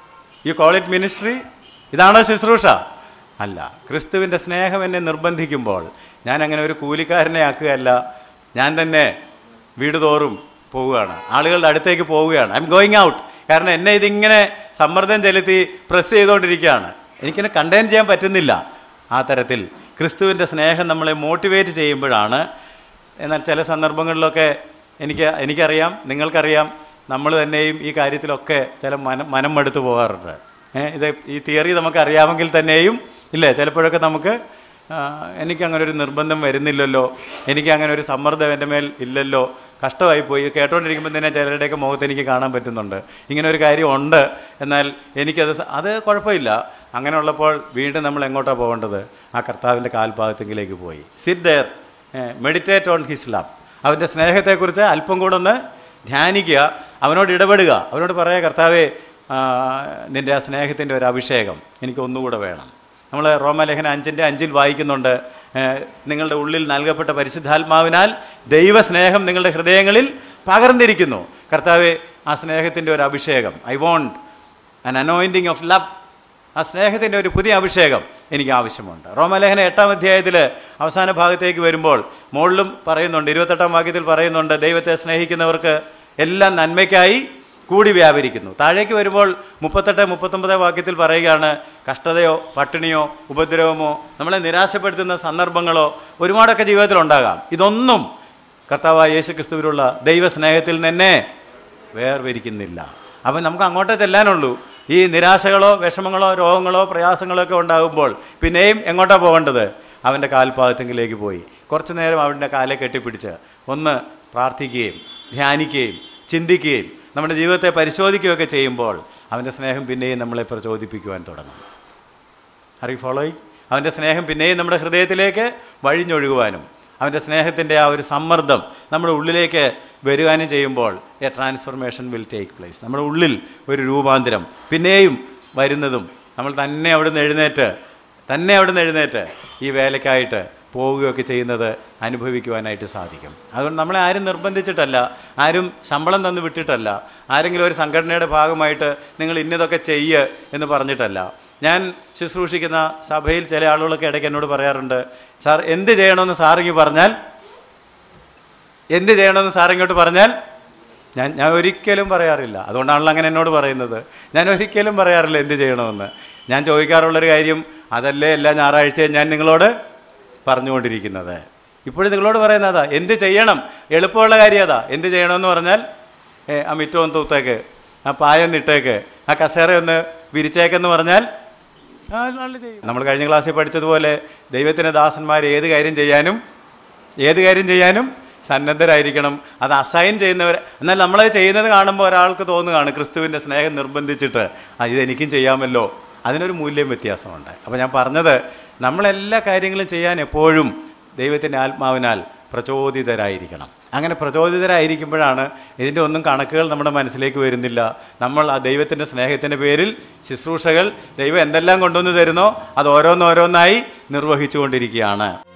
you call it ministry ഇതാണോ ശുശ്രൂഷ അല്ല ക്രിസ്തുവിൻ്റെ സ്നേഹം എന്നെ നിർബന്ധിക്കുമ്പോൾ ഞാൻ അങ്ങനെ ഒരു കൂലിക്കാരനെ ആക്കുകയല്ല ഞാൻ തന്നെ വീട് തോറും പോവുകയാണ് ആളുകളുടെ അടുത്തേക്ക് പോവുകയാണ് ഐ എം ഗോയിങ് ഔട്ട് കാരണം എന്നെ ഇതിങ്ങനെ സമ്മർദ്ദം ചെലുത്തി പ്രസ് ചെയ്തുകൊണ്ടിരിക്കുകയാണ് എനിക്കിനെ കണ്ടെയ്ൻ ചെയ്യാൻ പറ്റുന്നില്ല ആ തരത്തിൽ ക്രിസ്തുവിൻ്റെ സ്നേഹം നമ്മളെ മോട്ടിവേറ്റ് ചെയ്യുമ്പോഴാണ് എന്നാൽ ചില സന്ദർഭങ്ങളിലൊക്കെ എനിക്ക് എനിക്കറിയാം നിങ്ങൾക്കറിയാം നമ്മൾ തന്നെയും ഈ കാര്യത്തിലൊക്കെ ചില മനം മനം മടുത്തു പോകാറുണ്ട് ഏ, ഇത് ഈ തിയറി നമുക്കറിയാമെങ്കിൽ തന്നെയും ഇല്ലേ ചിലപ്പോഴൊക്കെ നമുക്ക് ആ, എനിക്കങ്ങനെ ഒരു നിർബന്ധം വരുന്നില്ലല്ലോ എനിക്ക് അങ്ങനെ ഒരു സമ്മർദ്ദം എൻ്റെ മേൽ ഇല്ലല്ലോ കഷ്ടമായി പോയി കേട്ടോണ്ടിരിക്കുമ്പോൾ തന്നെ ചിലരുടെയൊക്കെ മുഖത്ത് എനിക്ക് കാണാൻ പറ്റുന്നുണ്ട് ഇങ്ങനെ ഒരു കാര്യം ഉണ്ട് എന്നാൽ എനിക്കത് സ- അത് കുഴപ്പമില്ല അങ്ങനെ ഉള്ളപ്പോൾ വീണ്ടും നമ്മൾ എങ്ങോട്ടാണ് പോകേണ്ടത് ആ കർത്താവിൻ്റെ കാൽപാദത്തെങ്കിലേക്ക് പോയി sit there meditate on his love അവൻ്റെ സ്നേഹത്തെക്കുറിച്ച് അല്പം കൂടെ ഒന്ന് ധ്യാനിക്കുക അവനോട് ഇടപെടുക അവനോട് പറയുക കർത്താവേ ആ, നിൻ്റെ ആ സ്നേഹത്തിൻ്റെ ഒരു അഭിഷേകം എനിക്ക് ഒന്നുകൂടെ വേണം നമ്മൾ റോമലേഖന അഞ്ചിൻ്റെ അഞ്ചിൽ വായിക്കുന്നുണ്ട് ഏ, നിങ്ങളുടെ ഉള്ളിൽ നൽകപ്പെട്ട പരിശുദ്ധാത്മാവിനാൽ ദൈവസ്നേഹം നിങ്ങളുടെ ഹൃദയങ്ങളിൽ പകർന്നിരിക്കുന്നു കർത്താവെ ആ സ്നേഹത്തിൻ്റെ ഒരു അഭിഷേകം I want an anointing of love ആ സ്നേഹത്തിൻ്റെ ഒരു പുതിയ അഭിഷേകം എനിക്ക് ആവശ്യമുണ്ട് റോമലേഖന എട്ടാം അധ്യായത്തിൽ അവസാന ഭാഗത്തേക്ക് വരുമ്പോൾ മുകളിലും പറയുന്നുണ്ട് ഇരുപത്തെട്ടാം വാക്യത്തിൽ പറയുന്നുണ്ട് ദൈവത്തെ സ്നേഹിക്കുന്നവർക്ക് എല്ലാം നന്മയ്ക്കായി കൂടി വ്യാപരിക്കുന്നു താഴേക്ക് വരുമ്പോൾ മുപ്പത്തെട്ട് മുപ്പത്തൊമ്പത് വാക്യത്തിൽ പറയുകയാണ് കഷ്ടതയോ പട്ടിണിയോ ഉപദ്രവമോ നമ്മളെ നിരാശപ്പെടുത്തുന്ന സന്ദർഭങ്ങളോ ഒരുപാടൊക്കെ ജീവിതത്തിൽ ഉണ്ടാകാം ഇതൊന്നും കർത്താവായ യേശു ക്രിസ്തുവിലുള്ള ദൈവസ്നേഹത്തിൽ തന്നെ വേർതിരിക്കുന്നില്ല അപ്പം നമുക്ക് അങ്ങോട്ടേ ചെല്ലാനുള്ളൂ ഈ നിരാശകളോ വിഷമങ്ങളോ രോഗങ്ങളോ പ്രയാസങ്ങളോ ഒക്കെ ഉണ്ടാകുമ്പോൾ പിന്നെയും എങ്ങോട്ടാ പോകേണ്ടത് അവൻ്റെ കാൽപാദത്തെങ്കിലേക്ക് പോയി കുറച്ചു നേരം അവൻ്റെ കാലെ കെട്ടിപ്പിടിച്ച് ഒന്ന് പ്രാർത്ഥിക്കുകയും ധ്യാനിക്കുകയും ചിന്തിക്കുകയും നമ്മുടെ ജീവിതത്തെ പരിശോധിക്കുകയൊക്കെ ചെയ്യുമ്പോൾ അവൻ്റെ സ്നേഹം പിന്നെയും നമ്മളെ പ്രചോദിപ്പിക്കുവാൻ തുടങ്ങും ആർ യു ഫോളോയിങ് അവൻ്റെ സ്നേഹം പിന്നെയും നമ്മുടെ ഹൃദയത്തിലേക്ക് വഴിഞ്ഞൊഴുകുവാനും അവൻ്റെ സ്നേഹത്തിൻ്റെ ആ ഒരു സമ്മർദ്ദം നമ്മുടെ ഉള്ളിലേക്ക് വരുവാനും ചെയ്യുമ്പോൾ a transformation will take place നമ്മുടെ ഉള്ളിൽ ഒരു രൂപാന്തരം പിന്നെയും വരുന്നതും നമ്മൾ തന്നെ അവിടുന്ന് എഴുന്നേറ്റ് തന്നെ അവിടുന്ന് എഴുന്നേറ്റ് ഈ വേലയ്ക്കായിട്ട് പോവുകയൊക്കെ ചെയ്യുന്നത് അനുഭവിക്കുവാനായിട്ട് സാധിക്കും അതുകൊണ്ട് നമ്മളെ ആരും നിർബന്ധിച്ചിട്ടല്ല ആരും ശമ്പളം തന്നു വിട്ടിട്ടല്ല ആരെങ്കിലും ഒരു സംഘടനയുടെ ഭാഗമായിട്ട് നിങ്ങൾ ഇന്നതൊക്കെ ചെയ്യ് എന്ന് പറഞ്ഞിട്ടല്ല ഞാൻ ശുശ്രൂഷിക്കുന്ന സഭയിൽ ചില ആളുകളൊക്കെ ഇടയ്ക്ക് എന്നോട് പറയാറുണ്ട് സാർ എന്ത് ചെയ്യണമെന്ന് സാറിങ്ങി പറഞ്ഞാൽ എന്ത് ചെയ്യണമെന്ന് സാർ ഇങ്ങോട്ട് പറഞ്ഞാൽ ഞാൻ ഞാൻ ഒരിക്കലും പറയാറില്ല അതുകൊണ്ടാണല്ലോ അങ്ങനെ എന്നോട് പറയുന്നത് ഞാൻ ഒരിക്കലും പറയാറില്ല എന്ത് ചെയ്യണമെന്ന് ഞാൻ ചോദിക്കാറുള്ളൊരു കാര്യം അതല്ലേ എല്ലാ ഞായറാഴ്ചയും ഞാൻ നിങ്ങളോട് പറഞ്ഞുകൊണ്ടിരിക്കുന്നത് ഇപ്പോഴും നിങ്ങളോട് പറയുന്നതാ എന്ത് ചെയ്യണം എളുപ്പമുള്ള കാര്യം അതാ എന്ത് ചെയ്യണമെന്ന് പറഞ്ഞാൽ ഏ, ആ മിറ്റം തൂത്തേക്ക് ആ പായം നിട്ടേക്ക് ആ കസേര ഒന്ന് വിരിച്ചേക്കെന്ന് പറഞ്ഞാൽ ആ, ആള് ചെയ്യും. നമ്മൾ കഴിഞ്ഞ ക്ലാസ്സിൽ പഠിച്ചതുപോലെ ദൈവത്തിൻ്റെ ദാസന്മാർ ഏത് കാര്യം ചെയ്യാനും ഏത് കാര്യം ചെയ്യാനും സന്നദ്ധരായിരിക്കണം അത് അസൈൻ ചെയ്യുന്നവർ എന്നാൽ നമ്മളത് ചെയ്യുന്നത് കാണുമ്പോൾ ഒരാൾക്ക് തോന്നുകയാണ് ക്രിസ്തുവിൻ്റെ സ്നേഹം നിർബന്ധിച്ചിട്ട് ആ ഇതെനിക്കും ചെയ്യാമല്ലോ അതിനൊരു മൂല്യം വ്യത്യാസമുണ്ട് അപ്പോൾ ഞാൻ പറഞ്ഞത് നമ്മളെല്ലാ കാര്യങ്ങളും ചെയ്യാൻ എപ്പോഴും ദൈവത്തിൻ്റെ ആത്മാവിനാൽ പ്രചോദിതരായിരിക്കണം അങ്ങനെ പ്രചോദിതരായിരിക്കുമ്പോഴാണ് ഇതിൻ്റെ ഒന്നും കണക്കുകൾ നമ്മുടെ മനസ്സിലേക്ക് വരുന്നില്ല നമ്മൾ ആ ദൈവത്തിൻ്റെ സ്നേഹത്തിൻ്റെ പേരിൽ ശുശ്രൂഷകൾ ദൈവം എന്തെല്ലാം കൊണ്ടുവന്ന് തരുന്നോ അത് ഓരോന്നോരോന്നായി നിർവഹിച്ചുകൊണ്ടിരിക്കുകയാണ്